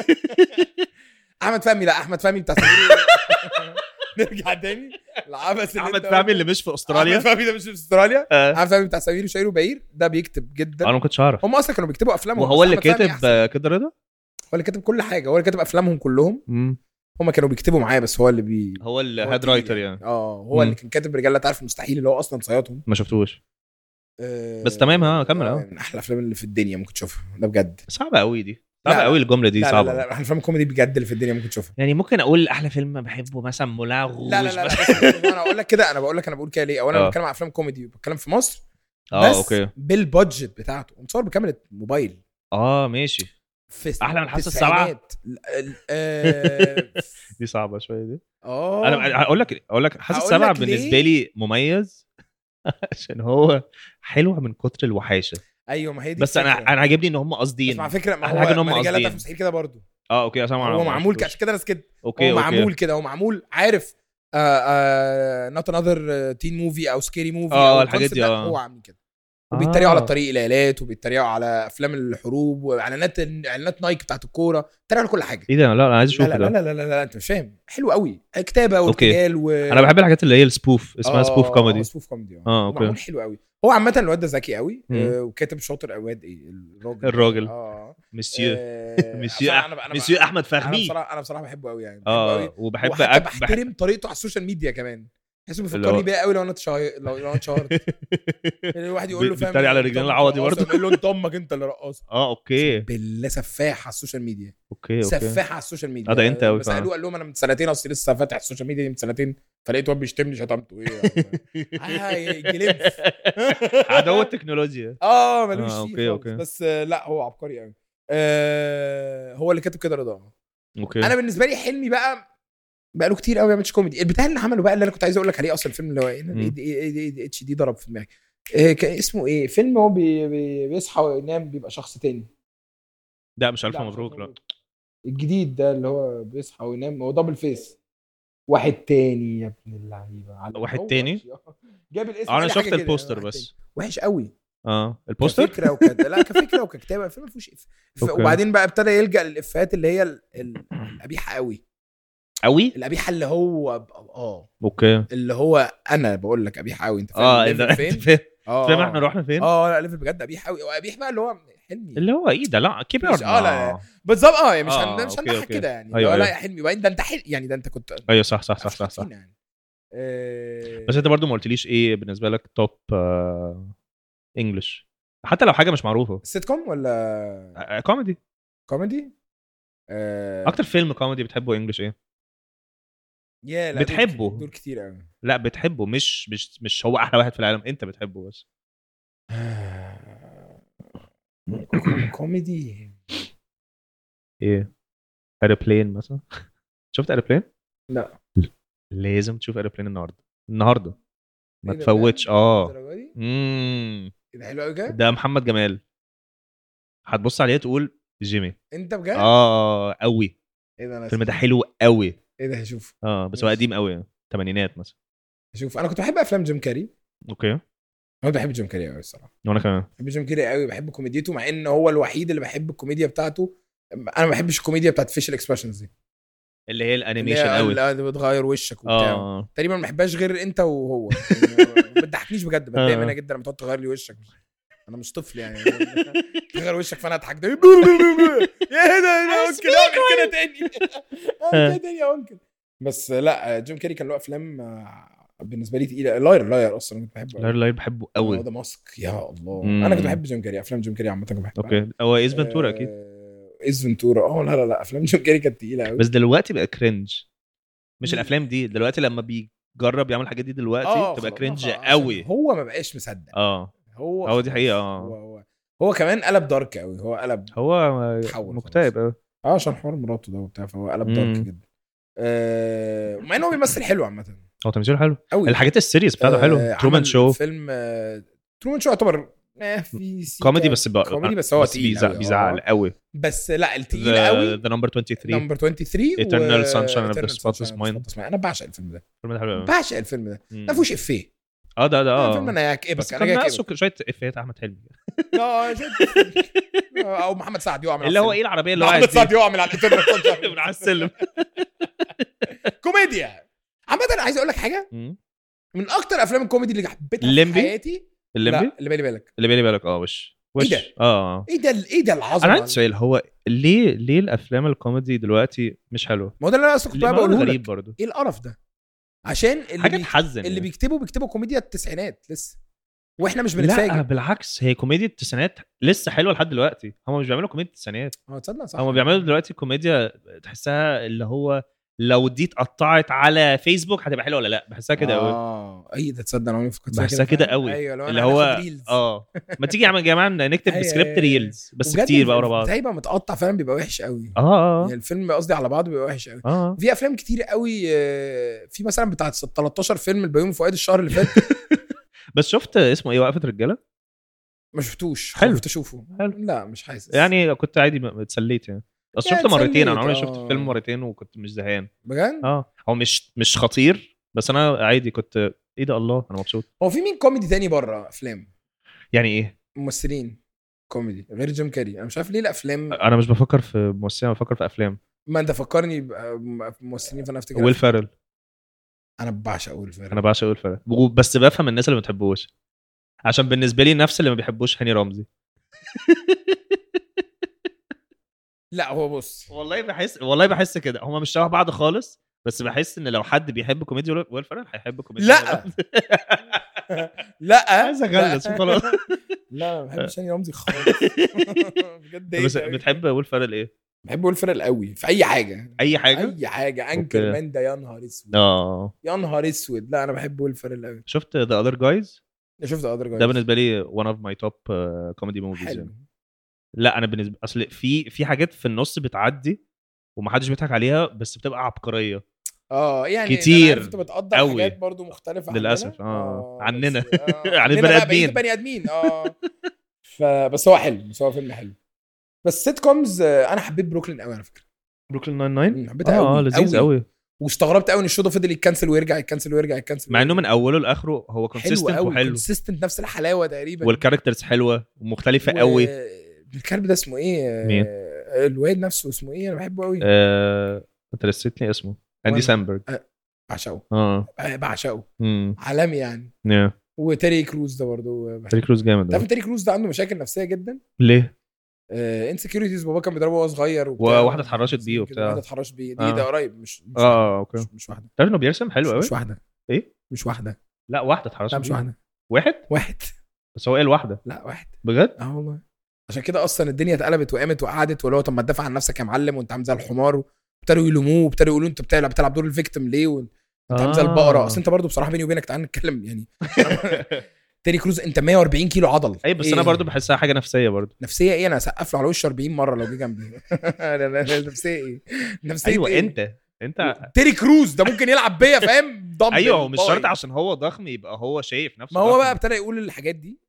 احمد فهمي لا احمد فهمي بتاع سمير نرجع تاني العبث اللي احمد انت فهمي قلته. اللي مش في احمد استراليا فهمي ده مش في استراليا آه. احمد فهمي بتاع سمير وشهير وبهير ده بيكتب جدا انا ما كنتش اعرف هم اصلا كانوا بيكتبوا افلامهم وهو بس اللي أحمد فهمي كاتب أحسن. آه، كده رضا هو اللي كاتب كل حاجه هو اللي كاتب افلامهم كلهم هم كانوا بيكتبوا معاه بس هو اللي بي هو هو الهيد التقيل رايتر يعني اه هو مم. اللي كان كاتب رجاله لا تعرف المستحيل اللي هو اصلا صيادهم ما شفتوش آه، بس تمام، ها، كمل، آه، اه. من احلى الافلام اللي في الدنيا ممكن تشوفها ده بجد صعبه قوي دي لا، صعبه لا. قوي الجمله دي لا لا صعبه لا, لا الافلام الكوميدي بجد اللي في الدنيا ممكن تشوفها يعني ممكن اقول احلى فيلم بحبه مثلا مولان روج لا لا لا, لا مثلاً. بس انا اقول لك كده انا بقول لك انا بقول كده ليه اولا انا اه. بتكلم عن افلام كوميدي وبتكلم في مصر اه بس اوكي بالبادجت بتاعته ومصور بكاميرا موبايل اه ماشي في أحلى من في الحاسة السابعة؟ التسعينات. ال- ال- آه، دي صعبه شويه دي اه انا هقول لك اقول لك حاسس هقول سبعه لك ليه؟ بالنسبه لي مميز عشان هو حلو من كتر الوحاشه ايوه ما هي دي بس انا الفكرة. انا عاجبني ان هم بس قاصدين على فكره ما أحلى هو حاجة إن هم ما رجاله قاصدين. في مستحيل كده برضه اه اوكي اصلا هو معمول كده عشان كده انا سكت اوكي هو اوكي معمول كده هو معمول عارف نوت انذر تين موفي او سكيري موفي آه، او الحاجات دي، الconcept ده، آه. هو عامل كده وبيتريقوا آه. على طريق العيالات وبيتريقوا على افلام الحروب واعلانات اعلانات نايك بتاعت الكوره بيتريقوا على كل حاجه ايه ده لا انا عايز لا اشوف لا لا ده لا لا, لا, لا انت مش فاهم حلو قوي كتابه أوكي. وارتجال و انا بحب الحاجات اللي هي السبوف اسمها سبوف كوميدي سبوف كوميدي آه، أوكي. معمول حلو قوي هو عامه الواد ده ذكي قوي مم. آه، وكاتب شاطر قوي واد ايه الراجل الراجل. اه مسيو آه، مسيو أصلاً أح- أنا- أنا- مسيو احمد انا فهمي بصراحه انا بصراحه بحبه قوي يعني بحبه اه قوي وبحب وحتى أك... بحب بحترم طريقته على السوشيال ميديا كمان بحسه اللي بيفكرني هو- بيها قوي لو انا اتشهر لو لو انا اتشهرت يعني الواحد يقول له فاهم بيتريق على أنت رجلين أمك العوضي رقاصة، برضه. يقول له انت امك انت اللي رقاصه اه اوكي بالله سفاح على السوشيال ميديا اوكي اوكي سفاح على السوشيال ميديا آه، ده أنت أوي بس فعلا. قالوا قال لهم انا من سنتين اصل لسه فاتح السوشيال ميديا دي من سنتين فلقيت واد بيشتمني شتمته ايه آه، يجلف. عدو التكنولوجيا اه ملوش آه، فيه أوكي، خالص. أوكي. بس آه، لا هو عبقري قوي آه هو اللي كاتب كده رضا اوكي انا بالنسبه لي حلمي بقى بقى له كتير قوي ما بيعملش كوميدي البتاع اللي عمله بقى اللي انا كنت عايز اقول لك عليه اصلا الفيلم اللي هو ايه مم. ايه دي- ايه دي- ايه دي- اتش دي ضرب في دماغي إيه كان اسمه ايه فيلم هو بي بي بيصحى وينام بيبقى شخص تاني لا مش الف لا، مش مبروك ألف لا الجديد ده اللي هو بيصحى وينام هو دبل فيس واحد تاني يا ابن اللعيبه على- واحد هو تاني؟ وحش. جاب الاسم انا قال لي حاجة شفت كده، البوستر واحد بس تاني. وحش قوي اه البوستر كفكره وكده لا كفكره وككتابه الفيلم ما فيهوش إف... ف- أوكي. وبعدين بقى ابتدى يلجا للافيهات اللي هي ال... ال... القبيحه قوي قوي القبيحه اللي هو ب- اه اوكي اللي هو انا بقول لك قبيح قوي انت فاهم اه الليفل ده فين فين اه فاهم احنا رحنا فين اه لا ليفل بجد قبيح قوي وقبيح بقى اللي هو حلمي اللي هو ايه ده لا كبر مش- آه، لا، لا. بالظبط اه يعني مش آه، هن... مش أوكي، هنضحك أوكي. كده يعني أيوة، أيوة لا أيوة. يا حلمي وبعدين ده انت حل... يعني ده انت كنت ايوه صح صح صح مش صح, صح. حاطين يعني آه، بس انت برضو ما قلتليش ايه بالنسبه لك توب انجلش حتى لو حاجه مش معروفه سيت كوم ولا كوميدي كوميدي آه، اكتر فيلم كوميدي بتحبه انجلش ايه يا لا دول بتحبه. كتير- دول كتير قوي لا بتحبه مش مش مش هو احلى واحد في العالم انت بتحبه بس كوميدي ايه ايروبلين مثلا شفت ايروبلين لا لازم تشوف ايروبلين النهارده النهارده ما إيه ده تفوتش بجد؟ اه الدرجة دي؟ امم إيه ده حلو قوي كده ده محمد جمال هتبص عليه تقول جيمي انت بجد اه قوي ايه ده انا الفيلم ده هشوف. حلو قوي ايه ده هشوف اه بس هو ماشي. قديم قوي تمانينات مثلا هشوف انا كنت بحب افلام جيم كاري اوكي انا بحب جيم كاري قوي الصراحه وانا كمان بحب جيم كاري قوي بحب كوميديته مع ان هو الوحيد اللي بحب الكوميديا بتاعته انا ما بحبش الكوميديا بتاعت فيشل اكسبريشنز دي اللي هي اللي الانيميشن هي قوي اللي بتغير وشك وبتاع اه تقريبا ما بحبهاش غير انت وهو يعني ما بتضحكنيش بجد بتضايق آه. منها جدا لما تقعد تغير لي وشك انا مش طفل يعني تغير وشك فانا اضحك ده يا ده يا انكل اعمل كده تاني اعمل كده تاني يا انكل بس لا جيم كاري كان له افلام آه، بالنسبه لي تقيله لاير لاير اصلا كنت بحبه لاير لاير بحبه آه، قوي ده ماسك يا الله مم. انا كنت بحب جيم كاري افلام جيم كاري عامه كنت بحبها اوكي هو ايز فنتورا اكيد آه، ايز فنتورا اه لا لا لا افلام جيم كاري كانت تقيله قوي بس دلوقتي بقى كرنج مش مم. الافلام دي دلوقتي لما بيجرب يعمل الحاجات دي دلوقتي تبقى كرنج قوي هو ما بقاش مصدق اه هو هو دي خلاص. حقيقة، آه. هو هو هو كمان قلب دارك قوي هو قلب هو تحول مكتئب قوي اه عشان حوار مراته ده وبتاع فهو قلب دارك مم. جدا آه مع انه هو بيمثل حلو عامه هو تمثيله حلو قوي الحاجات السيريس بتاعته حلو ترومان شو فيلم آه ترومان شو يعتبر آه في سيكا- كوميدي بس بقى كوميدي بس هو تقيل بيزعل قوي، آه. بيزعل قوي بس لا التقيل قوي ذا نمبر 23 نمبر 23 Eternal و- Sunshine of the Eternal Spotless Sunshine of the Mind. Spotless Mind. انا بعشق الفيلم ده الفيلم ده حلو قوي بعشق الفيلم ده مم. ما فيهوش افيه اه ده ده آه. الفيلم اه انا هكئبك بس انا كان جاي ناقصه اكئبك شويه افيهات احمد حلمي اه شوية- آه، او محمد سعد يقع من على اللي هو السلم. ايه العربيه اللي هو محمد قاعد سعد فيها؟ يقع من على الإترنال Sunshine. من على السلم كوميديا عامة انا عايز اقول لك حاجة مم. من اكتر افلام الكوميدي اللي حبيتها في الليمبي؟ حياتي الليمبي لا اللي بالي بالك اللي بالي بالك اه وش وش ده؟ اه ايه ده ايه ده العظمه انا عندي سؤال هو ليه ليه الافلام الكوميدي دلوقتي مش حلوه؟ ما هو ده اللي انا اصلا كنت ليه بقى ما هو بقوله غريب لك برضه ايه القرف ده عشان اللي حاجه بي... تحزن اللي يعني. بيكتبوا بيكتبوا كوميديا التسعينات لسه واحنا مش لا بنتفاجئ بالعكس هي كوميديا التسعينات لسه حلوه لحد دلوقتي هم مش بيعملوا كوميديا التسعينات اه تصدق صح هم بيعملوا دلوقتي كوميديا تحسها اللي هو لو دي اتقطعت على فيسبوك هتبقى حلوه ولا لا بحسها كده قوي اه اي ده تصدق انا عمري ما فكرت فيها بحسها كده فعلا. قوي ايوه لو اللي أنا هو هاخد reels. اه ما تيجي يا جماعه نكتب أيوة، سكريبت أيوة. ريلز بس وبجد كتير بقى ورا بعض البتاع يبقى متقطع فعلا بيبقى وحش قوي اه اه يعني الفيلم قصدي على بعضه بيبقى وحش قوي اه في افلام كتير قوي آه، في مثلا بتاعت 13 فيلم البيومي فؤاد الشهر اللي فات بس شفت اسمه ايه وقفه رجاله ما شفتوش حلو. خفت اشوفه حلو. لا مش حاسس يعني كنت عادي م- اتسليت يعني اصل يعني شفته مرتين انا اتسليت، عمري شفت آه. الفيلم مرتين وكنت مش زهقان بجد اه هو مش مش خطير بس انا عادي كنت ايه ده الله انا مبسوط هو في مين كوميدي تاني بره افلام يعني ايه ممثلين كوميدي غير جيم كاري انا مش عارف ليه الافلام انا مش بفكر في ممثلين انا بفكر في افلام ما انت فكرني بممثلين فانا افتكر ويل فارل انا بعشق ويل فيرل انا بعشق ويل فارل و- بس بفهم الناس اللي ما بتحبوش عشان بالنسبه لي نفس اللي ما بيحبوش هاني رمزي لا هو بص والله بحس والله بحس كده هما مش شبه بعض خالص بس بحس ان لو حد بيحب كوميديا ويل فيرل هيحب كوميديا لا. ويل فيرل. لا عايز اغلس لا. وخلاص لا ما بحبش هاني رمزي خالص بجد بس إيه ده؟ بتحب ويل فيرل ايه؟ بحب ويل فيرل قوي في اي حاجه اي حاجه؟ اي حاجه انكر أوكي. مان ده يا نهار اسود اه يا نهار اسود لا انا بحب ويل فيرل قوي شفت ذا اذر جايز شفت اذر ده بالنسبه لي one of my top كوميدي موفيز حلو يعني لا انا بالنسبه اصل في في حاجات في النص بتعدي ومحدش بيضحك عليها بس بتبقى عبقريه اه يعني كتير أنا عارف انت بتقدر قوي. حاجات برضو مختلفه للأسف، عننا. آه. عننا. بس- آه، عن عننا البني بقى، آدمين. بقية البني ادمين اه فبس هو حلو بس هو فيلم حلو بس سيت كومز آه، انا حبيت بروكلين قوي على فكره بروكلين ناين ناين مم، حبيتها اه قوي لذيذ قوي واستغربت قوي ان الشو ده فضل يتكنسل ويرجع يتكنسل ويرجع يتكنسل مع انه من اوله لاخره هو حلو كونسيستنت قوي وحلو كونسيستنت نفس الحلاوه تقريبا والكاركترز حلوه ومختلفه و- قوي الكلب ده اسمه ايه مين؟ آه، الواد نفسه اسمه ايه انا بحبه قوي آه، انت نسيتني اسمه اندي وأنا- سامبرج بعشقه اه آه، بعشقه امم عالمي يعني يا وتيري كروز ده برضه بحبه. تري كروز جامد تعرف أوي. إن تيري كروز ده عنده مشاكل نفسيه جدا ليه؟ انسكيورتيز بابا كان بيضربه وهو صغير وبتاع وواحدة اتحرشت بيه كده، وبتاع. واحده اتحرشت بيه دي آه. ده قريب مش مش اه واحدة. اوكي مش, مش واحده تعرف انه بيرسم حلو قوي مش, مش واحده ايه؟ مش واحده لا واحده اتحرشت لا مش بيه. واحده واحد واحد بس هو قال واحده لا واحد بجد؟ اه والله عشان كده اصلا الدنيا اتقلبت وقامت وقعدت واللي هو طب ما تدافع عن نفسك يا معلم وانت عامل زي الحمار وابتدوا يلوموه وابتدوا يقولوا انت بتلعب بتلعب دور الفيكتيم ليه وانت عامل زي البقره اصل انت برضه بصراحه بيني وبينك تعال نتكلم يعني تيري كروز انت 140 كيلو عضل اي بس إيه؟ انا برضو بحسها حاجه نفسيه برضو نفسيه ايه انا اسقف له على وشه 40 مره لو جه جنبي لا، لا، لا، نفسيه ايه نفسيه ايوه إيه؟ انت انت تيري كروز ده ممكن يلعب بيا فاهم ضم ايوه هو مش باي. شرط عشان هو ضخم يبقى هو شايف نفسه ما هو ضخم. بقى ابتدى يقول الحاجات دي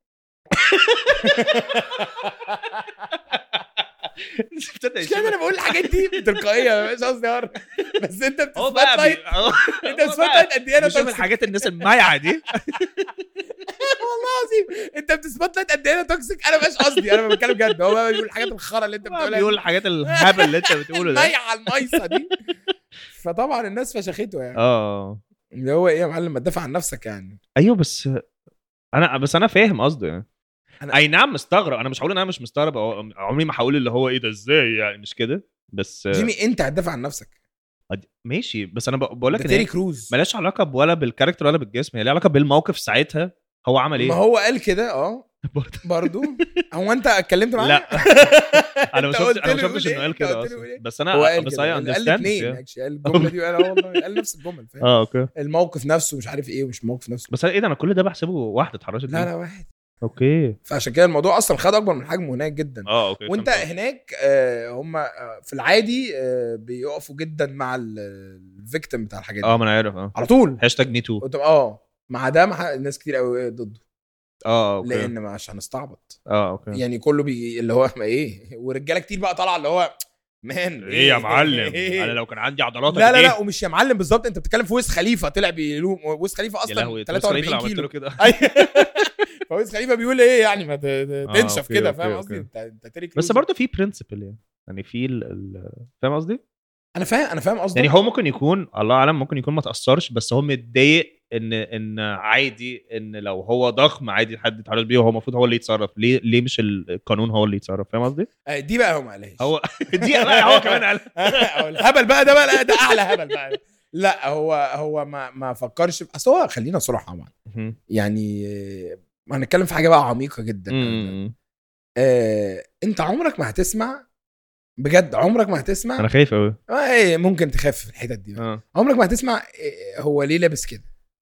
ابتدى مش كده انا بقول الحاجات دي بتلقائيه مش قصدي هار بس انت هو بتسبوت بقى لايت بي... هو- انت هو بتسبوت بقى لايت قد ايه انا بيشوف توكسيك الحاجات الناس المايعه دي والله العظيم انت بتسبوت لايت قد ايه انا توكسيك انا مش قصدي انا بتكلم جد هو بقى بيقول الحاجات الخرا اللي انت بتقولها بيقول الحاجات الهبل اللي انت بتقوله ده الميعه المايصه دي فطبعا الناس فشخته يعني اه اللي هو ايه يا معلم ما تدافع عن نفسك يعني ايوه بس انا بس انا فاهم قصده يعني أنا- اي نعم مستغرب انا مش هقول ان انا مش مستغرب أو عمري ما هقول اللي هو ايه ده ازاي يعني مش كده بس جيمي انت هتدافع عن نفسك ماشي بس انا بقول لك ده ان تيري هي كروز ملهاش علاقه ولا بالكاركتر ولا بالجسم هي ليها علاقه بالموقف ساعتها هو عمل ما ايه هو قال كده اه برضه. برضو هو انت اتكلمت معاه لا انا ما أنت شفتش قلت انا ما له شفتش إيه؟ انه قال أنت كده قلت له اصلا إيه؟ بس هو انا قال بس كده اي قال قال اندرستاند الاثنين اكشلي قال الجمله دي قال والله قال نفس الجمل فاهم اه اوكي الموقف نفسه مش عارف ايه ومش الموقف نفسه بس ايه ده انا كل ده بحسبه واحده اتحرشت لا بيه. لا واحد اوكي فعشان كده الموضوع اصلا خد اكبر من حجمه هناك جدا اه اوكي وانت فهمت. هناك آه، هم آه، في العادي آه، بيقفوا جدا مع الفيكتيم بتاع الحاجات دي اه ما انا عارف اه على طول هاشتاج مي تو قلت اه مع ده مع ناس كتير قوي ضده اه اوكي لان مش هنستعبط اه اوكي يعني كله بي اللي هو ما ايه ورجاله كتير بقى طالعه اللي هو مان ايه يا معلم إيه؟ انا لو كان عندي عضلات لا لا قد لا إيه؟ ومش يا معلم بالظبط انت بتتكلم في ويس خليفه طلع بيلوم ويس خليفه يا اصلا لهوي بس خليفة 43 لو عملت كيلو له كده أيوة. فويس خليفه بيقول ايه يعني ما ت- ت- آه، تنشف أوكي، كده أوكي، فاهم أوكي. قصدي انت انت تيري بس كروز. برضه في برنسبل يعني يعني في ال... ال... فاهم قصدي؟ انا فاهم انا فاهم قصدك يعني هو ممكن يكون الله اعلم ممكن يكون ما تاثرش بس هو متضايق ان ان عادي ان لو هو ضخم عادي حد يتعرض بيه وهو المفروض هو اللي يتصرف ليه ليه مش القانون هو اللي يتصرف فاهم قصدي؟ آه، دي بقى هو ما قالهاش هو دي لا، هو كمان قال أو الهبل بقى ده بقى لا ده اعلى هبل بقى لا هو هو ما ما فكرش في اصل هو خلينا صراحه طبعا مهم. يعني آه، هنتكلم في حاجه بقى عميقه جدا مم. آه، انت عمرك ما هتسمع بجد عمرك ما هتسمع انا خايف قوي آه، إيه، ممكن تخاف في الحتت دي بقى. اه عمرك ما هتسمع إيه، هو ليه لابس كده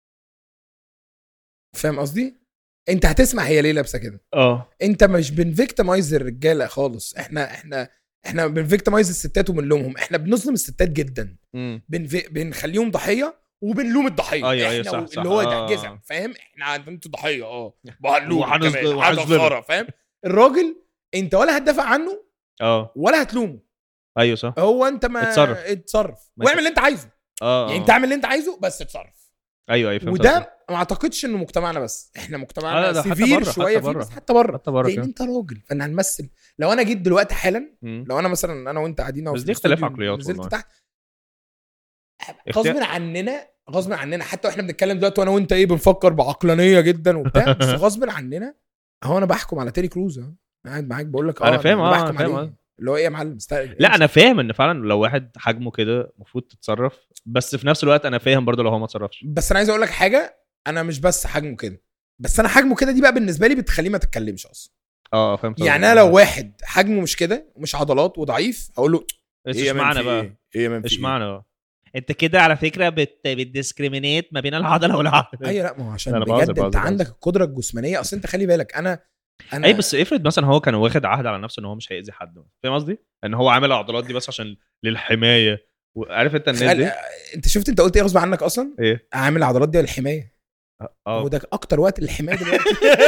فاهم قصدي انت هتسمع هي ليه لابسه كده اه انت مش بنفيكتمايز الرجاله خالص احنا احنا احنا بنفيكتمايز الستات وبنلومهم احنا بنظلم الستات جدا مم. بنفي... بنخليهم ضحيه وبنلوم الضحيه أيوة، أيوة، احنا صح، و- صح. اللي هو آه. ده جزم فاهم احنا انتوا ضحيه اه وهنلوم وهنظ- كمان حاجه وهنظلمك. خرا فاهم الراجل انت ولا هتدافع عنه اه ولا هتلومه ايوه صح هو انت ما اتصرف. اتصرف ما واعمل اللي انت عايزه اه يعني آه. انت اعمل اللي انت عايزه بس اتصرف ايوه ايوه فهمت قصدك. وده ما اعتقدش انه مجتمعنا بس احنا آه، لا، مجتمعنا ده حتى سيفير بره، شويه حتى فيه بره. بس حتى بره حتى بره لان كده انت راجل فانا هنمثل لو انا جيت دلوقتي حالا مم. لو انا مثلا انا وانت قاعدين أهو بس في دي اختلاف الاستوديو، عقليات نزلت والله. تحت غصب عننا غصب عننا حتى واحنا بنتكلم دلوقتي وانا وانت ايه بنفكر بعقلانيه جدا وبتاع بس غصب عننا اهو انا بحكم على تيري كروز اهو قاعد معاك بقول لك اه أنا فاهم، اه، بحكم أنا فاهم، عليه. اه. اللي هو ايه يا معلم است- لا انا فاهم ان فعلا لو واحد حجمه كده المفروض تتصرف بس في نفس الوقت انا فاهم برضه لو هو ما اتصرفش بس انا عايز اقول لك حاجه انا مش بس حجمه كده بس انا حجمه كده دي بقى بالنسبه لي بتخليه ما تتكلمش اصلا اه فهمت يعني انا لو واحد حجمه مش كده ومش عضلات وضعيف اقول له بس إيه يا مان اشمعنى في بقى إيه؟ ايه يا مان في إيه؟ اشمعنى بقى انت كده على فكره بت... بتديسكريمينيت ما بين العضله والعضله ايوه لا ما هو عشان لا، أنا بهزر، بجد انت بهزر، عندك القدره الجسمانيه اصل انت خلي بالك انا انا اي بس افرض مثلا هو كان واخد عهد على نفسه ان هو مش هيأذي حد فاهم قصدي؟ ان هو عامل العضلات دي بس عشان للحمايه وعارف انت الناس خل... دي؟ انت شفت انت قلت ايه غصب عنك اصلا ايه؟ عامل العضلات دي للحمايه اه هو ده اكتر وقت للحمايه دلوقتي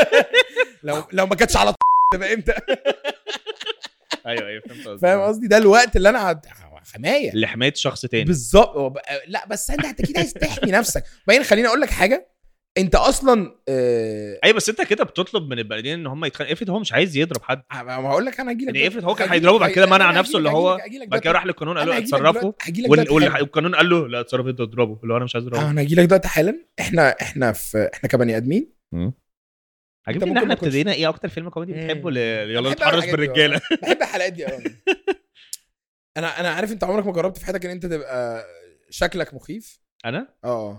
لو لو ما كانتش على تبقى امتى ايوه ايوه فهمت قصدك. فاهم قصدي ده الوقت اللي انا عد... حمايه لحمايه شخص تاني بالظبط هو بقى- لا بس انت انت اكيد عايز تحمي نفسك بعدين خليني اقول لك حاجه انت اصلا آه... ايوه بس انت كده بتطلب من البني ادمين ان هم يتخانقوا افرض هو مش عايز يضرب حد ما هقول لك انا هجي لك يعني افرض هو كان هيضربه بعد كده منع نفسه اللي هو بعد كده راح للقانون قال له اتصرفوا وال- وال- والقانون قال له لا اتصرف انت تضربه اللي هو انا مش عايز اضربه انا هجي لك دلوقتي حالا احنا احنا في احنا كبني ادمين عجبني ان ممكن احنا ما كنتش- ابتدينا ايه اكتر فيلم كوميدي مم. بتحبه ل- يلا بحب نتحرش الحاجات دي بالرجاله بحب الحلقات دي قوي انا انا عارف انت عمرك ما جربت في حياتك ان انت تبقى شكلك مخيف انا اه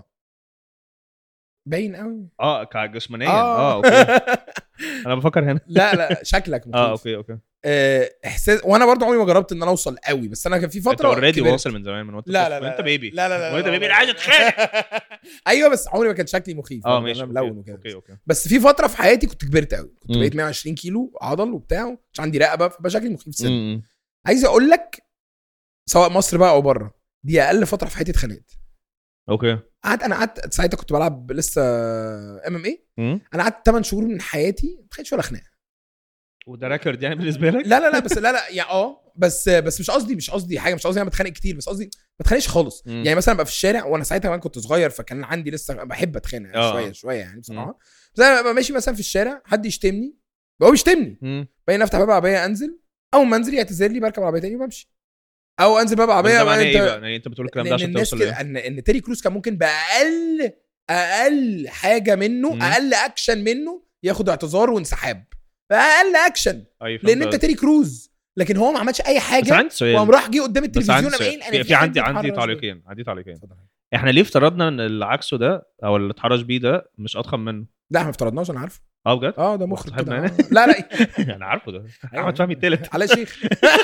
باين قوي اه كجسمانيا اه اوكي انا بفكر هنا لا لا شكلك مخيف اه اوكي اوكي آه، احساس وانا برضو عمري ما جربت ان انا اوصل قوي بس انا كان في انت فتره اوريدي كبرت. واصل من زمان من وانت لا طفل. لا لا وانت بيبي لا لا لا وانت لا، بيبي لا، انا عايز لا. اتخانق ايوه بس عمري ما كان شكلي مخيف اه برضه، ماشي انا ملون اوكي وكده اوكي اوكي بس في فتره في حياتي كنت كبرت قوي كنت مم. بقيت 120 كيلو عضل وبتاع مش عندي رقبه فبقى شكلي مخيف سن مم. عايز اقول لك سواء مصر بقى او بره دي اقل فتره في حياتي اتخانقت اوكي قعدت انا قعدت ساعتها كنت بلعب لسه ام ام اي مم. انا قعدت 8 شهور من حياتي ما اتخانقتش ولا خناقه وده ريكورد يعني بالنسبه لك لا لا لا بس لا لا يعني اه بس بس مش قصدي مش قصدي حاجه مش قصدي انا بتخانق كتير بس قصدي ما بتخانقش خالص مم. يعني مثلا ابقى في الشارع وانا ساعتها كمان كنت صغير فكان عندي لسه بحب اتخانق آه. شويه شويه يعني بصراحه بس انا ابقى ماشي مثلا في الشارع حد يشتمني هو بيشتمني مم. بعدين افتح باب العربيه انزل اول ما انزل يعتذر لي بركب العربيه تاني وبمشي او انزل باب بس العربيه ده معناه انت ايه بقى؟ يعني انت بتقول الكلام ده لان عشان الناس توصل كده لايه؟ ان ان تيري كروز كان ممكن باقل اقل حاجه منه مم. اقل اكشن منه ياخد اعتذار وانسحاب باقل اكشن ايوه فهمت لان انت قصدك. تيري كروز لكن هو ما عملش اي بس حاجه عندي سؤال وقام راح جه قدام بس التلفزيون عندي قام سؤال. قايل انا في, في عندي حد عندي اتحرش بيه. تعليقين عندي تعليقين اتفضل. احنا ليه افترضنا ان اللي عكسه ده او اللي اتحرش بيه ده مش اضخم منه؟ لا احنا ما افترضناش انا عارفه اه بجد؟ اه ده مخرج صاحبنا كده هنا؟ آه. لا لا انا عارفه ده أيوة. احمد فهمي التالت علاء شيخ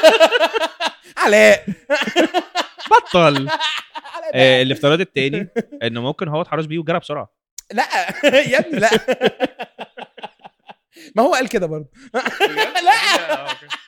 علاء بطل علاء آه ده. الافتراض التاني ان ممكن هو اتحرش بيه وجرى بسرعه لا يا ابني لا ما هو قال كده برضه لا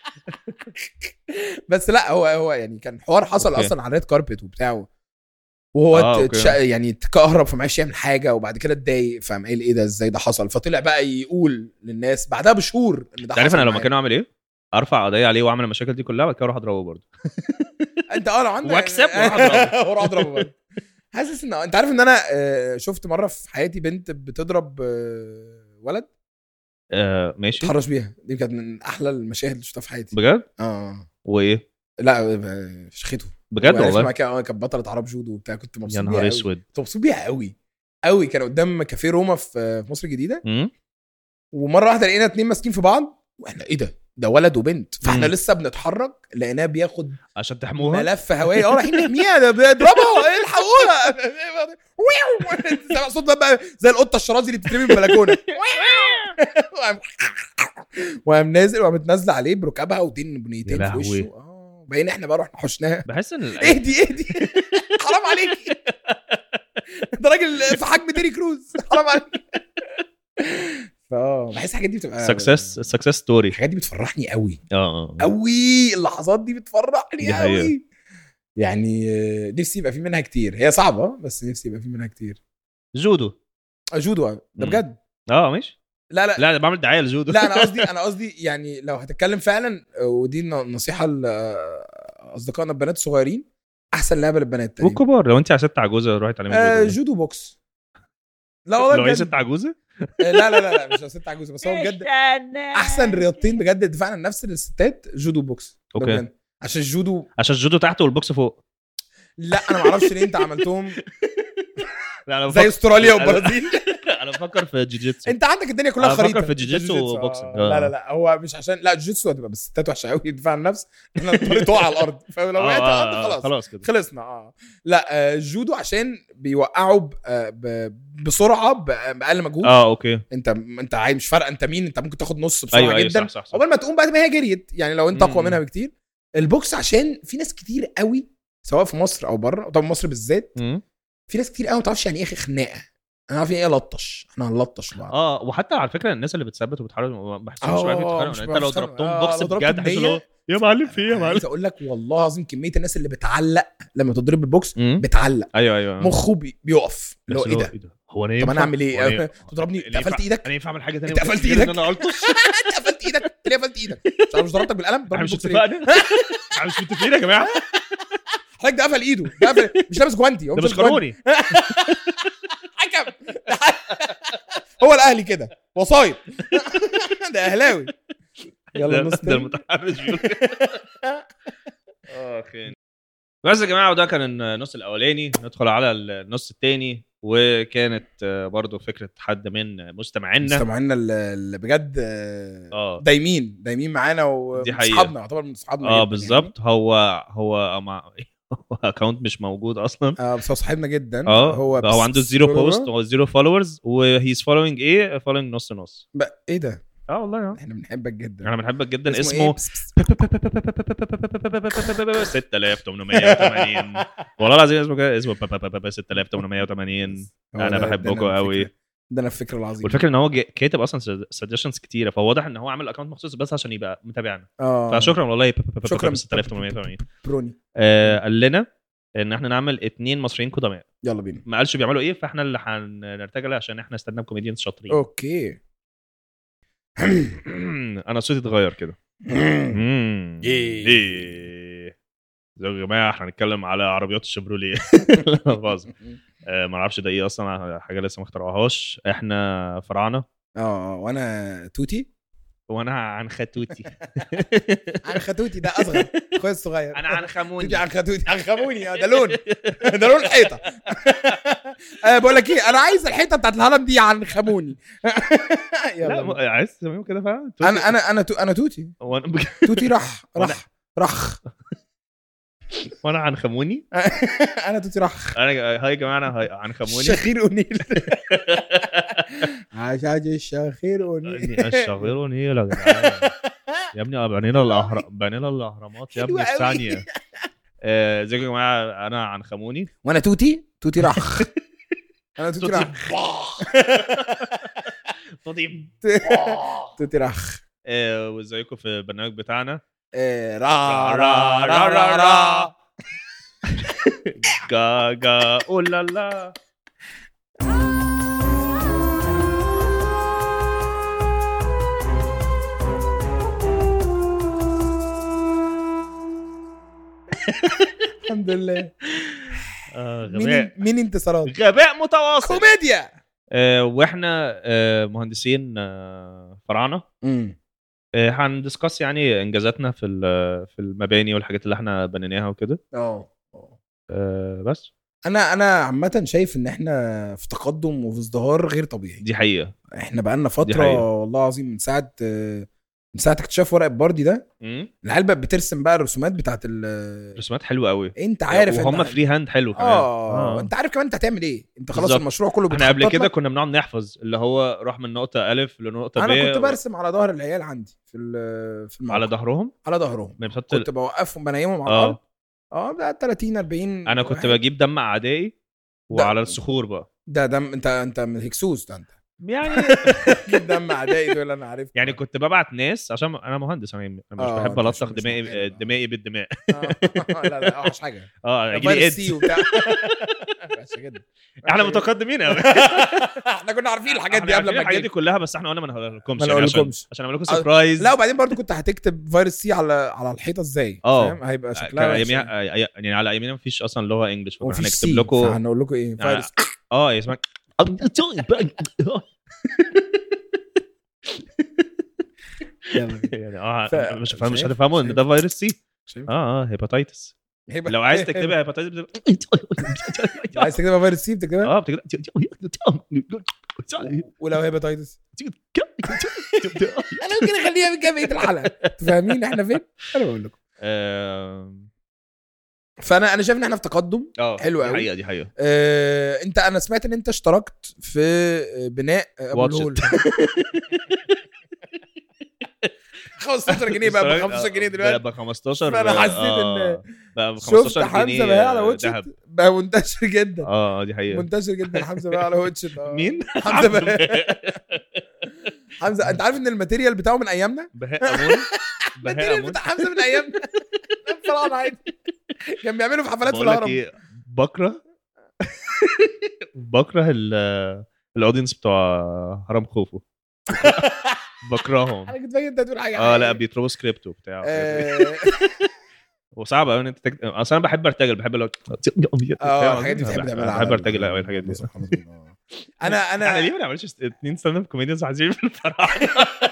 بس لا هو هو يعني كان حوار حصل أوكي. اصلا على الريد كاربت وبتاعه وهو آه، ت- أوكي. تش... يعني اتكهرب فما عرفش يعمل حاجه وبعد كده اتضايق فقام قايل ايه ده ازاي ده حصل فطلع بقى يقول للناس بعدها بشهور ان ده تعرف حصل انا لو معاه. مكانه اعمل ايه؟ ارفع قضيه عليه واعمل المشاكل دي كلها بعد كده اروح اضربه برضه انت اه لو عندك واكسب واروح أضربه. واروح اضربه برضه. حاسس ان انت عارف ان انا آه، شفت مره في حياتي بنت بتضرب آه، ولد آه ماشي اتحرش بيها دي كانت من احلى المشاهد اللي شفتها في حياتي بجد؟ اه وايه؟ لا آه، فشخته بجد وعرفت والله بعد كده اه كانت بطله عرب جودو وبتاع كنت مبسوط يا بيها نهار قوي. اسود كنت مبسوط بيها قوي قوي كان قدام كافيه روما في في مصر الجديده مم؟ ومره واحده لقينا اتنين ماسكين في بعض واحنا ايه ده ده ولد وبنت فاحنا مم. لسه بنتحرك لقيناه بياخد عشان تحموها ملف هوائي اه رايحين نحميها ده بيضربها الحقوها سامع صوت بقى زي القطه الشرازي اللي بتترمي من البلكونه وقام- وقام نازل وقامت نازله عليه بركبها ودين بنيتين يا في لهوي. وشه اه باين احنا بقى رحنا حشناها بحس ان ال- اهدي اهدي حرام عليكي ده راجل في حجم تيري كروز حرام عليكي فاه بحس الحاجات دي بتبقى سكسس سكسس ستوري الحاجات دي بتفرحني قوي اه اه قوي اللحظات دي بتفرحني دي حقيقة. قوي يعني آه، نفسي يبقى في منها كتير هي صعبه بس نفسي يبقى في منها كتير جودو آه، جودو آه، ده مم. بجد اه ماشي لا لا لا أنا بعمل دعايه لجودو لا انا قصدي انا قصدي يعني لو هتتكلم فعلا آه، ودي ن- نصيحه لاصدقائنا البنات الصغيرين احسن لعبه للبنات تقريبا والكبار لو انت على ست عجوزه روحي تعلمي آه، جودو جودو بوكس لا والله لو هي بجد ست عجوزه آه، لا لا لا لا مش ست عجوزه بس هو بجد احسن رياضتين بجد الدفاع عن النفس للستات جودو بوكس ده أوكي. بجد. عشان الجودو عشان الجودو تحت والبوكس فوق لا انا ما اعرفش ليه انت عملتهم لا انا زي بفكر استراليا أنا- والبرازيل انا بفكر في جوجيتسو انت عندك الدنيا كلها أنا بفكر خريطه في جوجيتسو جوجيتسو، وبوكسنج. آه. لا آه. لا لا هو مش عشان لا جوجيتسو هتبقى بس الستات وحشه قوي دفاع عن النفس احنا تقع على الارض فلو آه، وقعت على آه، الارض خلاص خلاص كده خلصنا اه لا آه، الجودو عشان بيوقعوا ب- آه، ب- بسرعه ب- باقل مجهود اه اوكي انت انت عايز مش فارقه انت مين انت ممكن تاخد نص بسرعه ايوه ايوه جدا صح صح, صح. عقبال ما تقوم بعد ما هي جريت يعني لو انت اقوى مم. منها بكتير البوكس عشان في ناس كتير قوي سواء في مصر او بره طبعا مصر بالذات مم. في ناس كتير قوي ما تعرفش يعني ايه خناقه انا عارف يعني ايه لطش احنا هنلطش بعض اه وحتى على فكره الناس اللي بتثبت وبتحاول ما بحسهمش آه، بقى مش بيتخانقوا انت لو بيتخانقوا. ضربتهم آه، بوكس لو ضربت بجد هيحسوا اللي هو بمية، يا معلم في ايه يا أنا معلم عايز اقول لك والله العظيم كميه الناس اللي بتعلق لما تضرب بالبوكس مم. بتعلق ايوه ايوه مخه بي- بيقف اللي هو بس ايه اللي ده هو انا طب ينفع؟ انا اعمل هو أنا ايه ينفع؟ تضربني أنا انت قفلت ينفع- ايدك انا ينفع اعمل حاجه ثانيه أنت قفلت إيدك؟ ان انا الطش انت قفلت ايدك انت ليه قفلت ايدك مش أنا مش ضربتك بالقلم ضرب احنا مش بالبوكس ليه؟ اتفقنا احنا مش متفقين يا جماعه حضرتك ده قفل ايده ده قفل مش لابس جوانتي هو ده مش لابس جوانتي. قانوني حكم هو الاهلي كده وصايد ده اهلاوي يلا ده- النص ده تاني. المتحرش بيقول كده. اخ يعني. بس يا جماعه وده كان النص الاولاني ندخل على النص الثاني وكانت آه، برضو فكره حد من مستمعينا مستمعينا اللي اللي بجد آه، اه دايمين دايمين معانا دي حقيقة. واصحابنا يعتبر من اصحابنا اه جداً بالظبط هو هو مع هو اكونت مش موجود اصلا يعني. اه بس هو صاحبنا جدا اه هو هو عنده زيرو بوست وزيرو فولورز وهيز فولوينج ايه فولوينج نص نص ب- ايه ده اه والله اه احنا بنحبك جدا انا بنحبك جدا إيه؟ اسمه بس- بس- 6880 والله العظيم اسمه كده اسمه 6880 هو انا ده- بحبكم ده أنا قوي الفكرة. ده انا الفكره العظيمه والفكره ان هو جا- كاتب اصلا سجشنز كتيره فواضح ان هو عامل اكونت مخصوص بس عشان يبقى متابعنا اه فشكرا والله شكراً. 6880 بروني آه، قال لنا ان احنا نعمل اتنين مصريين قدماء يلا بينا ما قالش بيعملوا ايه فاحنا اللي هنرتجل عشان احنا ستاند اب كوميديانز شاطرين اوكي انا صوتي اتغير كده مم. إيه. ايه زي يا جماعه احنا هنتكلم على عربيات الشيفروليه لا باظ آه، ما اعرفش ده ايه اصلا حاجه لسه ما اخترعوهاش احنا فراعنه اه وانا توتي وانا عن ختوتي عن ختوتي ده اصغر اخويا الصغير انا عن خموني توتي عن ختوتي عن خموني آه، ده لون ده لون الحيطه آه، بقول لك ايه انا عايز الحيطه بتاعت الهرم دي عن خموني لا يلا م- عايز تسميهم كده فعلا انا انا انا تو- انا توتي وانا بج- توتي رح وأنا- رح رخ وانا عن خموني انا توتي رخ انا هاي يا جماعه انا هاي- عن خموني شخير اونيل عشاج الشخير اونيل الشغيروني يا جدعان يا ابني بنينا الاهرام بنينا الاهرامات يا ابني حلوة في أوي. ثانيه آه، ازيكم يا جماعه انا عن خموني وانا توتي توتي رخ انا توتي توتي رخ توتي توتي رخ آه، وازيكم في البرنامج بتاعنا إيه، را را را را را جا جا اولا لا الحمد لله آه، مين غباء مين انتصارات غباء متواصل كوميديا آه، واحنا آه، مهندسين آه، فراعنه امم آه، هندسكاس يعني انجازاتنا في ال- في المباني والحاجات اللي احنا بنيناها وكده اه آه، بس انا انا عامه شايف ان احنا في تقدم وفي ازدهار غير طبيعي دي حقيقه احنا بقالنا دي فتره حقيقة. والله العظيم من ساعه آه، من ساعه اكتشاف ورق الباردي ده مم. العيال بقت بترسم بقى الرسومات بتاعت ال رسومات حلوه قوي انت عارف وهم انت فري هاند حلو كمان اه انت عارف كمان انت هتعمل ايه انت خلاص بالظبط. المشروع كله احنا قبل بيتخطط كده لك. كنا بنقعد نحفظ اللي هو روح من نقطه الف لنقطه ب انا كنت برسم على ظهر العيال عندي في ال- في الموقع على ظهرهم على ظهرهم من بتحط كنت بوقفهم بنيمهم على اه الارض اه ده 30 40 انا كنت واحد. بجيب دم اعدائي وعلى الصخور بقى ده دم انت انت من هكسوس ده انت يعني جيب دم اعدائي دول انا عارف يعني كنت ببعت ناس عشان انا مهندس انا أنا مش آه، بحب أنت مش- الطخ مش دمائي محتاج. دمائي بالدماء لا لا اوحش حاجه اه يجي لي فيروس سي ايدز وبتاع وحشه جدا احنا وحشة جدا. متقدمين قوي احنا كنا عارفين الحاجات إحنا دي قبل عارفين ما الحاجات دي تجيب كلها بس احنا قلنا ما نقولكمش ما يعني عشان نقولكمش. عشان اعمل لكم آه، سربرايز لا وبعدين برضو كنت هتكتب فيروس سي على على الحيطه ازاي آه. فاهم هيبقى كان شكلها وحش اياميها يعني على ايامنا مفيش اصلا لغه انجلش فكنا ومفيش هنكتب سي لكم فهنقول لكم ايه يعني فيروس اه هي اسمها يلا بينا. يعني اه ف- مش فاهم مش شايف؟ هتفهموا ان شايف؟ ده فيروس سي شايف؟ اه اه هيباتيتس هيبقى- لو عايز تكتبها هيباتايتس لو عايز تكتبها فيروس سي بتكتبها اه بتكتب ولو هيباتايتس انا ممكن اخليها من جنب بقيه الحلقه انتوا فاهمين احنا فين؟ انا بقول لكم آم، فانا انا شايف ان احنا في تقدم اه حلو دي قوي. حقيقه دي حقيقه آه، انت انا سمعت ان انت اشتركت في بناء ابو Watch it. الهول 15 جنيه بقى ب 15 جنيه دلوقتي ب 15 فأنا حسيت آه، إن- بقى ب شفت 15 حمزه جنيه بقى على واتش ذهب بقى منتشر جدا اه دي حقيقه منتشر جدا حمزه بقى على واتش مين؟ حمزه بقى حمزه انت عارف ان الماتيريال بتاعه من ايامنا بهاء امون بهاء الماتيريال امون بتاع حمزه من ايامنا الفراعنه عادي كان بيعملوا في حفلات في بقول لك الهرم ايه بكره بكره ال- الاودينس بتوع هرم خوفو بكرههم انا كنت فاكر انت هتقول حاجه اه لا بيطلبوا سكريبت وبتاع آه، وصعب قوي ان انت تكتب اصل انا بحب ارتجل بحب اللي هو اه الحاجات دي بتحب تعملها بحب على ارتجل ال- قوي الحاجات دي سبحان الله. آه. انا انا انا ليه ما نعملش اتنين ستاند اب كوميديانز عايزين في الفرح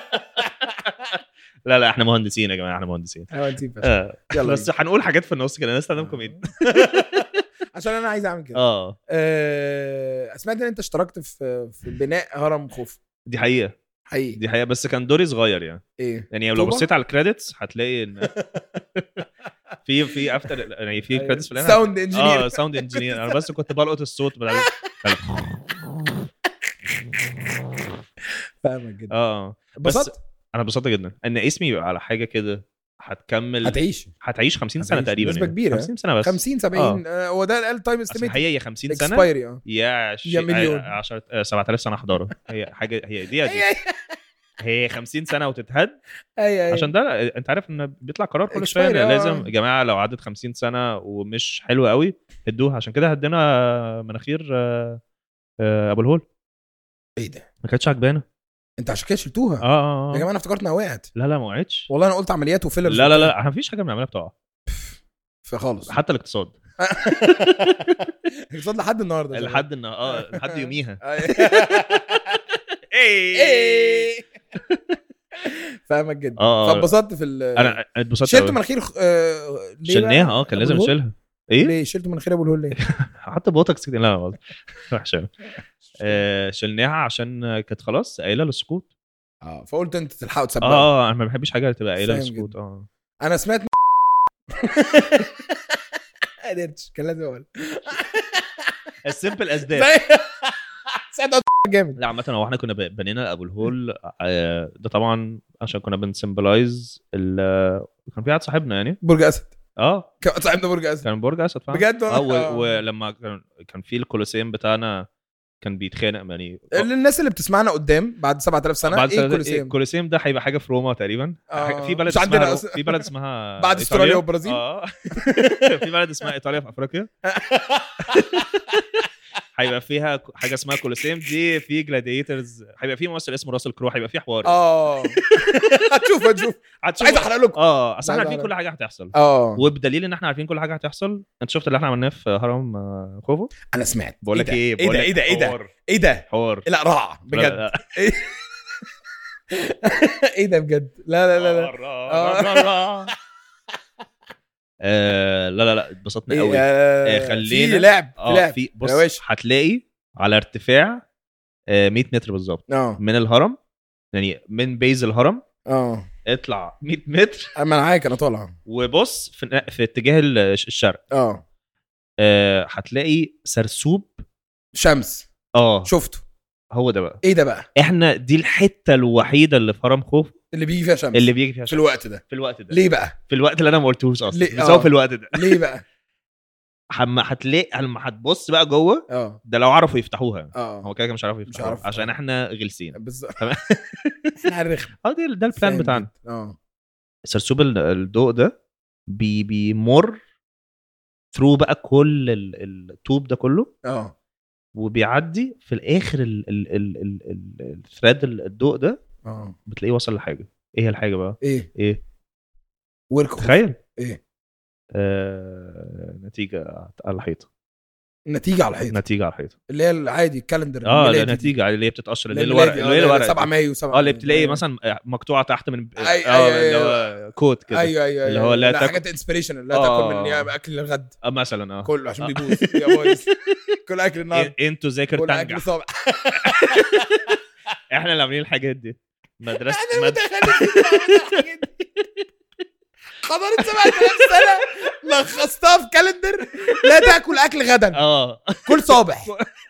لا لا احنا مهندسين يا جماعه احنا مهندسين ايوه انت فشخ. آه. يلا بس هنقول حاجات في النص كده ستاند اب كوميدي عشان انا عايز اعمل كده اه آه، سمعت ان انت اشتركت في في بناء هرم خوف دي حقيقه حقيقي دي حقيقه بس كان دوري صغير يعني ايه يعني لو طوبة؟ بصيت على الكريدتس هتلاقي ان في في افتر يعني في كريدتس في الآخر ساوند اه انجينير ساوند انجينير انا بس كنت بلقط الصوت بدل فاهمك جدا اه بس اتبسطت انا اتبسطت جدا ان اسمي يبقى على حاجه كده هتكمل هتعيش هتعيش 50 سنه هتعيش. تقريبا نسبة يعني. كبيرة. 50 سنه بس 50 70 آه، هو ده التايم اصل استيميت هي يا 50 سنه اكسبايري اه يا ش... يا مليون. 10 7000 سنه حضاره هي حاجه هي دي, دي. اي هي 50 سنه وتتهد اي اي عشان ده انت عارف ان بيطلع قرار كل شويه Expiry، إن آه. لازم يا جماعه لو عدت 50 سنه ومش حلوه قوي هدوها عشان كده هدينا مناخير آه، آه، ابو الهول ايه ده ما كانتش عجبانا انت عشان كده شلتوها اه اه يا اه جماعه انا افتكرت انها وقعت لا لا ما وقعتش والله انا قلت عمليات وفيلر لا لا لا ما فيش حاجه بنعملها بتقع فخالص حتى الاقتصاد اقتصاد لحد النهارده لحد ان اه لحد يوميها ايه فاهمك جدا اه اه فاتبسطت في ال انا اتبسطت شلت أوي. مناخير خ- آه، ليه بقى؟ شلناها اه كان أبو لازم الهول؟ نشيلها ايه ليه شلت مناخير ابو الهول ليه؟ حتى بوتوكس كده لا والله وحشه آه شلناها عشان كانت خلاص قايله للسقوط اه فقلت انت تلحقوا تسبقوا اه انا ما بحبش حاجه تبقى قايله فاهم للسقوط جدا. اه انا سمعت ما قدرتش كان لازم اقول السمبل از ذات ساعتها جامد لا عامة هو احنا كنا ب- بنينا ابو الهول آه، ده طبعا عشان كنا بنسمبلايز ال- كان في واحد صاحبنا يعني برج اسد اه كان صاحبنا برج اسد كان برج اسد فعلا بجد اه والله؟ و- ولما كان كان في الكولوسيوم بتاعنا كان بيتخانق يعني للناس اللي بتسمعنا قدام بعد 7000 سنه بعد ايه سنة- الكولوسيوم الكولوسيوم ده هيبقى حاجه في روما تقريبا آه، حاجة- في بلد مش عندنا اسمها أصلاً. في بلد اسمها بعد إيطاليا. أستراليا والبرازيل؟ اه في بلد اسمها ايطاليا في افريقيا هيبقى فيها ك- حاجه اسمها كولوسيوم دي في جلاديترز هيبقى في ممثل اسمه راسل كرو هيبقى في حوار اه هتشوف هتشوف هتشوف- عايز احرق لكم اه اصل احنا عايز عارفين أعرف. كل حاجه هتحصل اه وبدليل ان احنا عارفين كل حاجه هتحصل انت شفت اللي احنا عملناه في هرم آه، خوفو انا سمعت بقول لك ده؟ ايه ايه بقول ده لك ايه ده ايه ده حوار ايه ده حوار لا رائع لا، بجد لا، ايه ده بجد لا لا لا لا لا آه، لا لا لا اتبسطنا إيه، قوي آه، آه، خلينا- في لعب في اه لعب في بص روش. هتلاقي على ارتفاع آه، 100 متر بالظبط اه من الهرم يعني من بيز الهرم اه اطلع 100 متر اما انا معاك انا طالع وبص في, في اتجاه الش- الشرق اه آه، هتلاقي سرسوب شمس اه شفته هو ده بقى ايه ده بقى احنا دي الحته الوحيده اللي في هرم خوف اللي بيجي فيها شمس اللي بيجي فيها في شمس. الوقت ده في الوقت ده ليه بقى في الوقت اللي انا ما قلتهوش اصلا ليه؟ بس هو آه. في الوقت ده ليه بقى اما هتلاقي لما هتبص بقى جوه اه ده لو عرفوا يفتحوها اه هو كده كده مش عارفوا مش يفتحوها عارف. عشان احنا غلسين بالظبط تمام. احنا هنرخم اه ده ده البلان فاهم بتاعنا جدا. اه سرسوب ال- الضوء ده بي بيمر ثرو بقى كل ال- الطوب ده كله اه وبيعدي في الاخر ال- ال- ال- ال- ال- الثريد ال- الضوء ده اه بتلاقيه وصل لحاجه ايه هي الحاجه بقى ايه ايه ورك خوف. تخيل ايه آه نتيجه على الحيطه نتيجه على الحيط نتيجه على الحيطه اللي هي العادي الكالندر اه الميلادي لا دي. نتيجه اللي هي بتتقشر اللي هي الميلادي، الورق آه، اللي هي اللي الورق 7 دي. مايو 7 اه اللي بتلاقي مثلا مقطوعه تحت من أي- أي- اه أي- اللي هو كوت كده ايوه ايوه اللي هو لا تاكل- حاجات انسبريشن لا آه. تاكل من يا اكل الغد آه مثلا اه كله عشان بيبوظ يا بويز كل اكل النهارده إيه- انتوا ذاكر كل تنجح اكل صابع احنا اللي عاملين الحاجات دي مدرسه انا مد... متخيل حضرت 7000 سنه لخصتها في كالندر لا تاكل اكل غدا اه كل صابح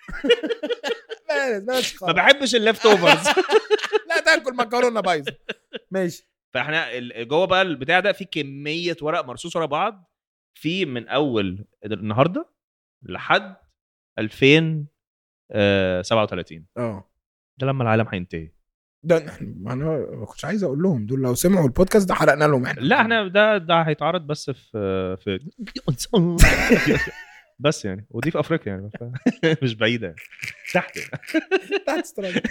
بلاش بلاش ما خالص. بحبش الليفت اوفرز لا تاكل مكرونه بايظه ماشي فاحنا ال- جوه بقى البتاع ده في كميه ورق مرصوص ورا بعض في من اول النهارده لحد 2037 اه ده لما العالم هينتهي ده احنا ما انا ما كنتش عايز اقول لهم دول لو سمعوا البودكاست ده حرقنا لهم احنا لا احنا ده ده هيتعرض بس في في بس يعني ودي في افريقيا يعني ف- مش بعيده يعني تحت يعني. تحت استراليا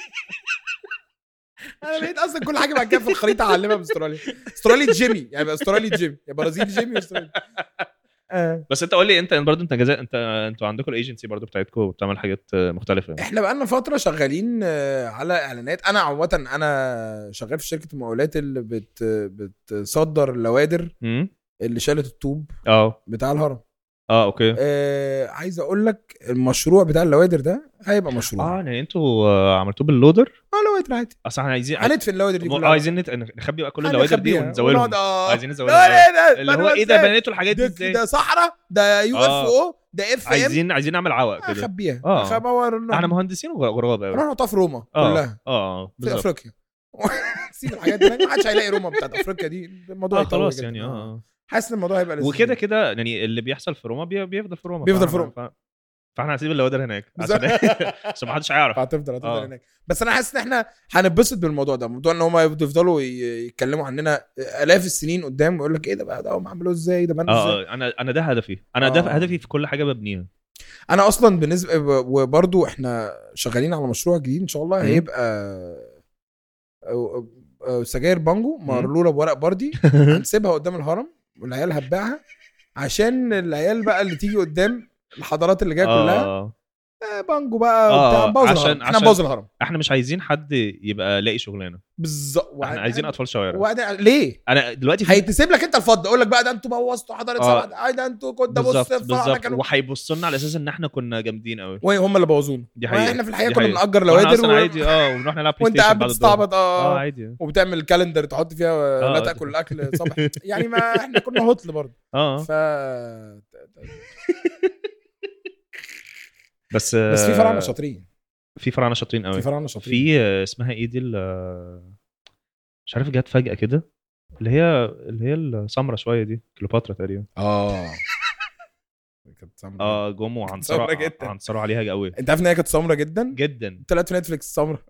انا لقيت اصلا كل حاجه بعد كده في الخريطه هعلمها باستراليا استراليا جيمي يعني يبقى استراليا جيمي يا برازيل جيمي استراليا آه. بس انت قول لي انت برضه انت جزاء انت انتوا عندكم الايجنسي برضه بتاعتكم بتعمل حاجات مختلفه يعني. احنا بقالنا فتره شغالين آه، على اعلانات انا عامه انا شغال في شركه المقاولات اللي بت بتصدر اللوادر امم اللي شالت الطوب اه بتاع الهرم اه اوكي آه عايز اقول لك المشروع بتاع اللوادر ده هيبقى مشروع اه يعني انتوا آه، عملتوا باللودر اه لوادر عادي اصل احنا عايزين هندفن اللوادر دي م- كلها عايزين نت... نخبي بقى كل اللوادر دي هنخبيها ونزودهم ونقعد- آه. عايزين لا نزودها لا لا اللي هو ايه ده بنيتوا الحاجات دي ده, ازاي ده صحراء ده يو اف آه. او ده اف ام عايزين عايزين نعمل عوق كده اخبيها آه. اخبيها احنا مهندسين وغ- غراب قوي نروح نحطها في روما اه كلها اه في بالظبط افريقيا سيب الحاجات دي ما حدش هيلاقي روما بتاعت افريقيا دي الموضوع اه هيطول خلاص جدا. يعني اه آه. حاسس ان الموضوع هيبقى لذيذ وكده جدا. كده يعني اللي بيحصل في روما بي- بيفضل في روما بيفضل فاحنا- في روما. ف- فاحنا هنسيب اللوادر هناك بالظبط. عشان عشان ما حدش هيعرف هتفضل هتفضل آه. هناك بس انا حاسس ان احنا هنتبسط بالموضوع ده موضوع ان هم يفضلوا ي- يتكلموا عننا الاف السنين قدام ويقول لك ايه ده بقى ده هم عملوه ازاي ده بقى ازاي اه آه، انا انا ده هدفي انا ده آه. هدفي في كل حاجه ببنيها انا اصلا بالنسبه وبرضو احنا شغالين على مشروع جديد ان شاء الله مم. هيبقى آه، آه، سجاير بانجو مرلوله بورق بردي هنسيبها قدام الهرم والعيال هتباعها عشان العيال بقى اللي تيجي قدام الحضارات اللي جايه كلها آه. آه، بانجو بقى آه، وبتاع نبوظ عشان- الهرم احنا عشان- نبوظ الهرم احنا مش عايزين حد يبقى لاقي شغلانه بالظبط احنا عايزين اطفال شوارع وبعدين ليه؟ انا دلوقتي في هيتسيب لك انت الفض اقول لك بقى ده انتوا بوظتوا حضاره آه. سبعه ده انتوا كنت بص بالظبط الفراعنه بالظبط كانوا وهيبصوا لنا على اساس ان احنا كنا جامدين قوي وهم اللي بوظونا دي حقيقة. احنا في الحقيقه دي كنا حقيقة. بنأجر واحنا لوادر اصلا و... عادي اه ونروح نلعب بلاي وانت ستيشن قاعد بعد الظهر بتستعبط اه اه عادي وبتعمل كالندر تحط فيها آه. لا تاكل اكل صبح يعني ما احنا كنا هطل برضه اه ف بس بس في فراعنه شاطرين في فراعنه شاطرين قوي في فراعنه شاطرين في آه، اسمها ايه دي ال- مش عارف جت فجاه كده اللي هي اللي هي السمره شويه دي كليوباترا تقريبا اه كانت سمرة اه جم وعنصروا سمرة جدا. عنصروا عليها قوي انت عارف ان هي كانت سمره جدا جدا طلعت في نتفليكس سمره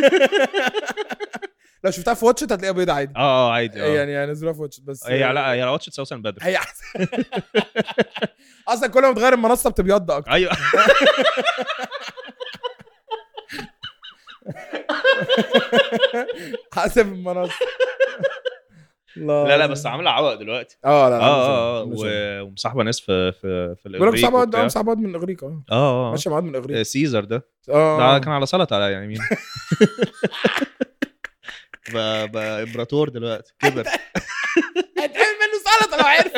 لو شفتها في واتش هتلاقيها بيضة عادي اه اه عادي اه يعني هنزلوها في واتش بس هي لا هي واتش سوسن بدر هي احسن اصلا كل ما تغير المنصه بتبيض اكتر ايوه حسب المنصه لا لا لا بس عامله عوق دلوقتي اه لا لا اه اه اه عاملة شغل. و- ومصاحبه ناس في في في بيقول لك الاغريق صعب اقعد وبتاع. اه صعب اقعد من الاغريق اه اه اه ماشي معاد من آه، الاغريق سيزر ده اه ده كان على سلطه على يمين بقى بقى امبراطور دلوقتي كبر هتعمل منه سلطه لو عرف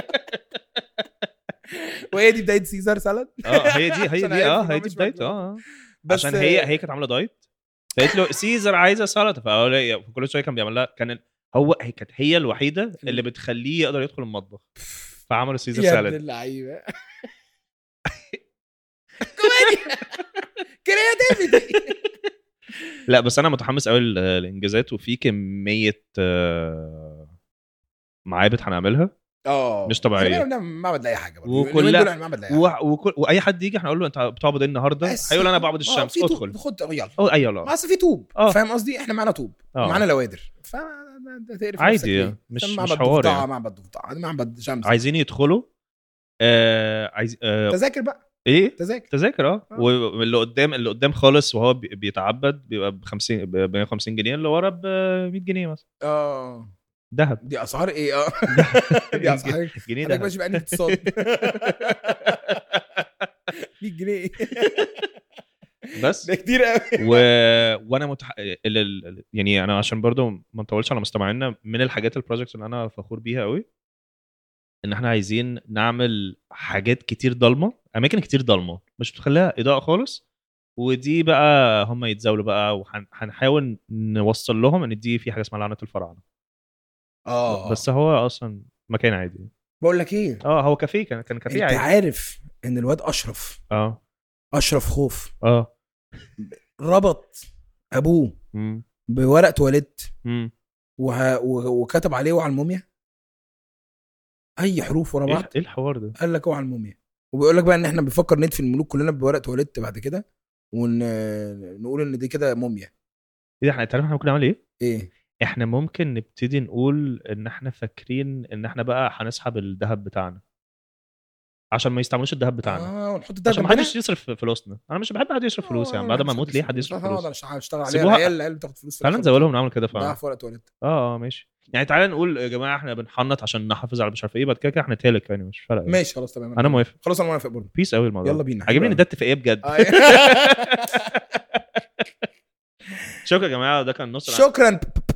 وهي دي بدايه سيزر سلطه اه هي دي هي عشان دي اه عارف إن هي هو دي مش بدايته مأكول. اه آه. بس عشان هي هي كانت عامله دايت فقالت له سيزر عايزه سلطه فقال لي كل شويه كان بيعمل لها كان ال- هو هي كانت هي الوحيده اللي بتخليه يقدر يدخل المطبخ فعملوا سيزر يا ابن سالاد اللعيبه كوميديا كرياتيفيتي لا بس انا متحمس قوي للانجازات وفي كميه آه، معابد هنعملها اه مش طبيعية. خلينا نعمل معبد لاي حاجه برضه. وكلها- اليومين دول احنا معبد لاي حاجه و... وكل... واي حد يجي احنا نقول له انت بتعبد ايه النهارده بس. هيقول انا بعبد آه، الشمس في طوب. ادخل خد يلا اه ايوه ما لا اصل في طوب آه. فاهم قصدي احنا معانا طوب آه. معانا لوادر ف ده تقرف عادي، نفسك ليه؟ مش- عشان مش معبد حوار ضفدع يعني. معبد ضفدع معبد شمس عايزين يدخلوا آه عايز آه تذاكر بقى ايه تذاكر تذاكر اه آه. واللي قدام اللي قدام خالص وهو بي- بيتعبد بيبقى ب 50 ب 150 جنيه اللي ورا ب 100 جنيه مثلا اه ذهب دي اسعار ايه اه دي اسعار جنيه حضرتك ذهب ماشي بقى اقتصاد 100 جنيه بس ده كتير قوي و... وانا متح... ال... ال... يعني انا عشان برضو ما نطولش على مستمعينا من الحاجات البروجكتس اللي انا فخور بيها قوي ان احنا عايزين نعمل حاجات كتير ضلمه اماكن كتير ضلمه مش بتخليها اضاءه خالص ودي بقى هم يتزاولوا بقى وهنحاول نوصل لهم ان دي في حاجه اسمها لعنه الفراعنه اه بس هو اصلا مكان عادي بقول لك ايه اه هو كافيه كان كان كافيه انت عادي عارف ان الواد اشرف اه اشرف خوف اه ربط ابوه مم. بورق تواليت مم. وه... و- وكتب عليه وعلى الموميا اي حروف ورا بعض ايه إيه الحوار ده؟ قال لك وعلى الموميا وبيقول لك بقى ان احنا بنفكر ندفن الملوك كلنا بورق تواليت بعد كده ونقول ان دي كده موميا ايه ده احنا تعرف احنا ممكن نعمل ايه؟ ايه احنا ممكن نبتدي نقول ان احنا فاكرين ان احنا بقى هنسحب الذهب بتاعنا عشان ما يستعملوش الذهب بتاعنا اه ونحط ده عشان ما جنبنا حدش يصرف فلوسنا انا مش بحب حد يصرف فلوس يعني آه، بعد ما مش اموت حد ليه يصرف حد يصرف فلوس. هقعد فلوس اشتغل عليها سيبوها- العيال العيال بتاخد فلوس في تعالى الآخر نزولهم ونعمل كده بتاع فعلا في ورق تواليت اه اه ماشي يعني تعالى نقول يا جماعه احنا بنحنط عشان نحافظ على مش عارف ايه بعد كده كده هنتهلك يعني مش فارقه يعني. ماشي خلاص تمام انا موافق خلاص انا موافق برضه بيس قوي الموضوع يلا ده. بينا عاجبني ان حلو ده اتفاقيه بجد أوي. شكرا يا جماعه ده كان نص الع- شكرا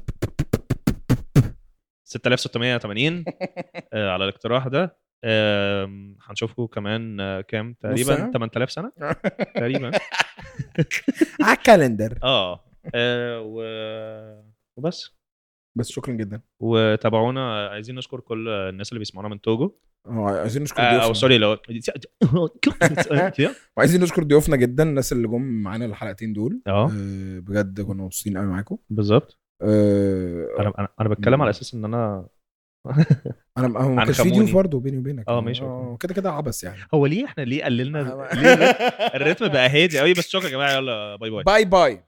6680 آه، على الاقتراح ده آم، هنشوفكم كمان آه، كام تقريبا ساعة؟ 8000 سنه تقريبا على الكالندر اه آه، و- وبس بس شكرا جدا وتابعونا عايزين نشكر كل الناس اللي بيسمعونا من توجو اه عايزين نشكر آه، او ضيوفنا سوري لو وعايزين نشكر ضيوفنا جدا الناس اللي جم معانا الحلقتين دول اه آه، بجد كنا مبسوطين قوي معاكم بالظبط آه، انا انا انا بتكلم على اساس ان انا انا هو ما عن كانش في خموني. ضيوف برضه بيني وبينك اه، ماشي، أوكي. آه، كده كده عبس يعني هو ليه احنا ليه قللنا ليه الريتم- الريتم بقى هادي قوي بس شكرا يا جماعه يلا باي باي باي باي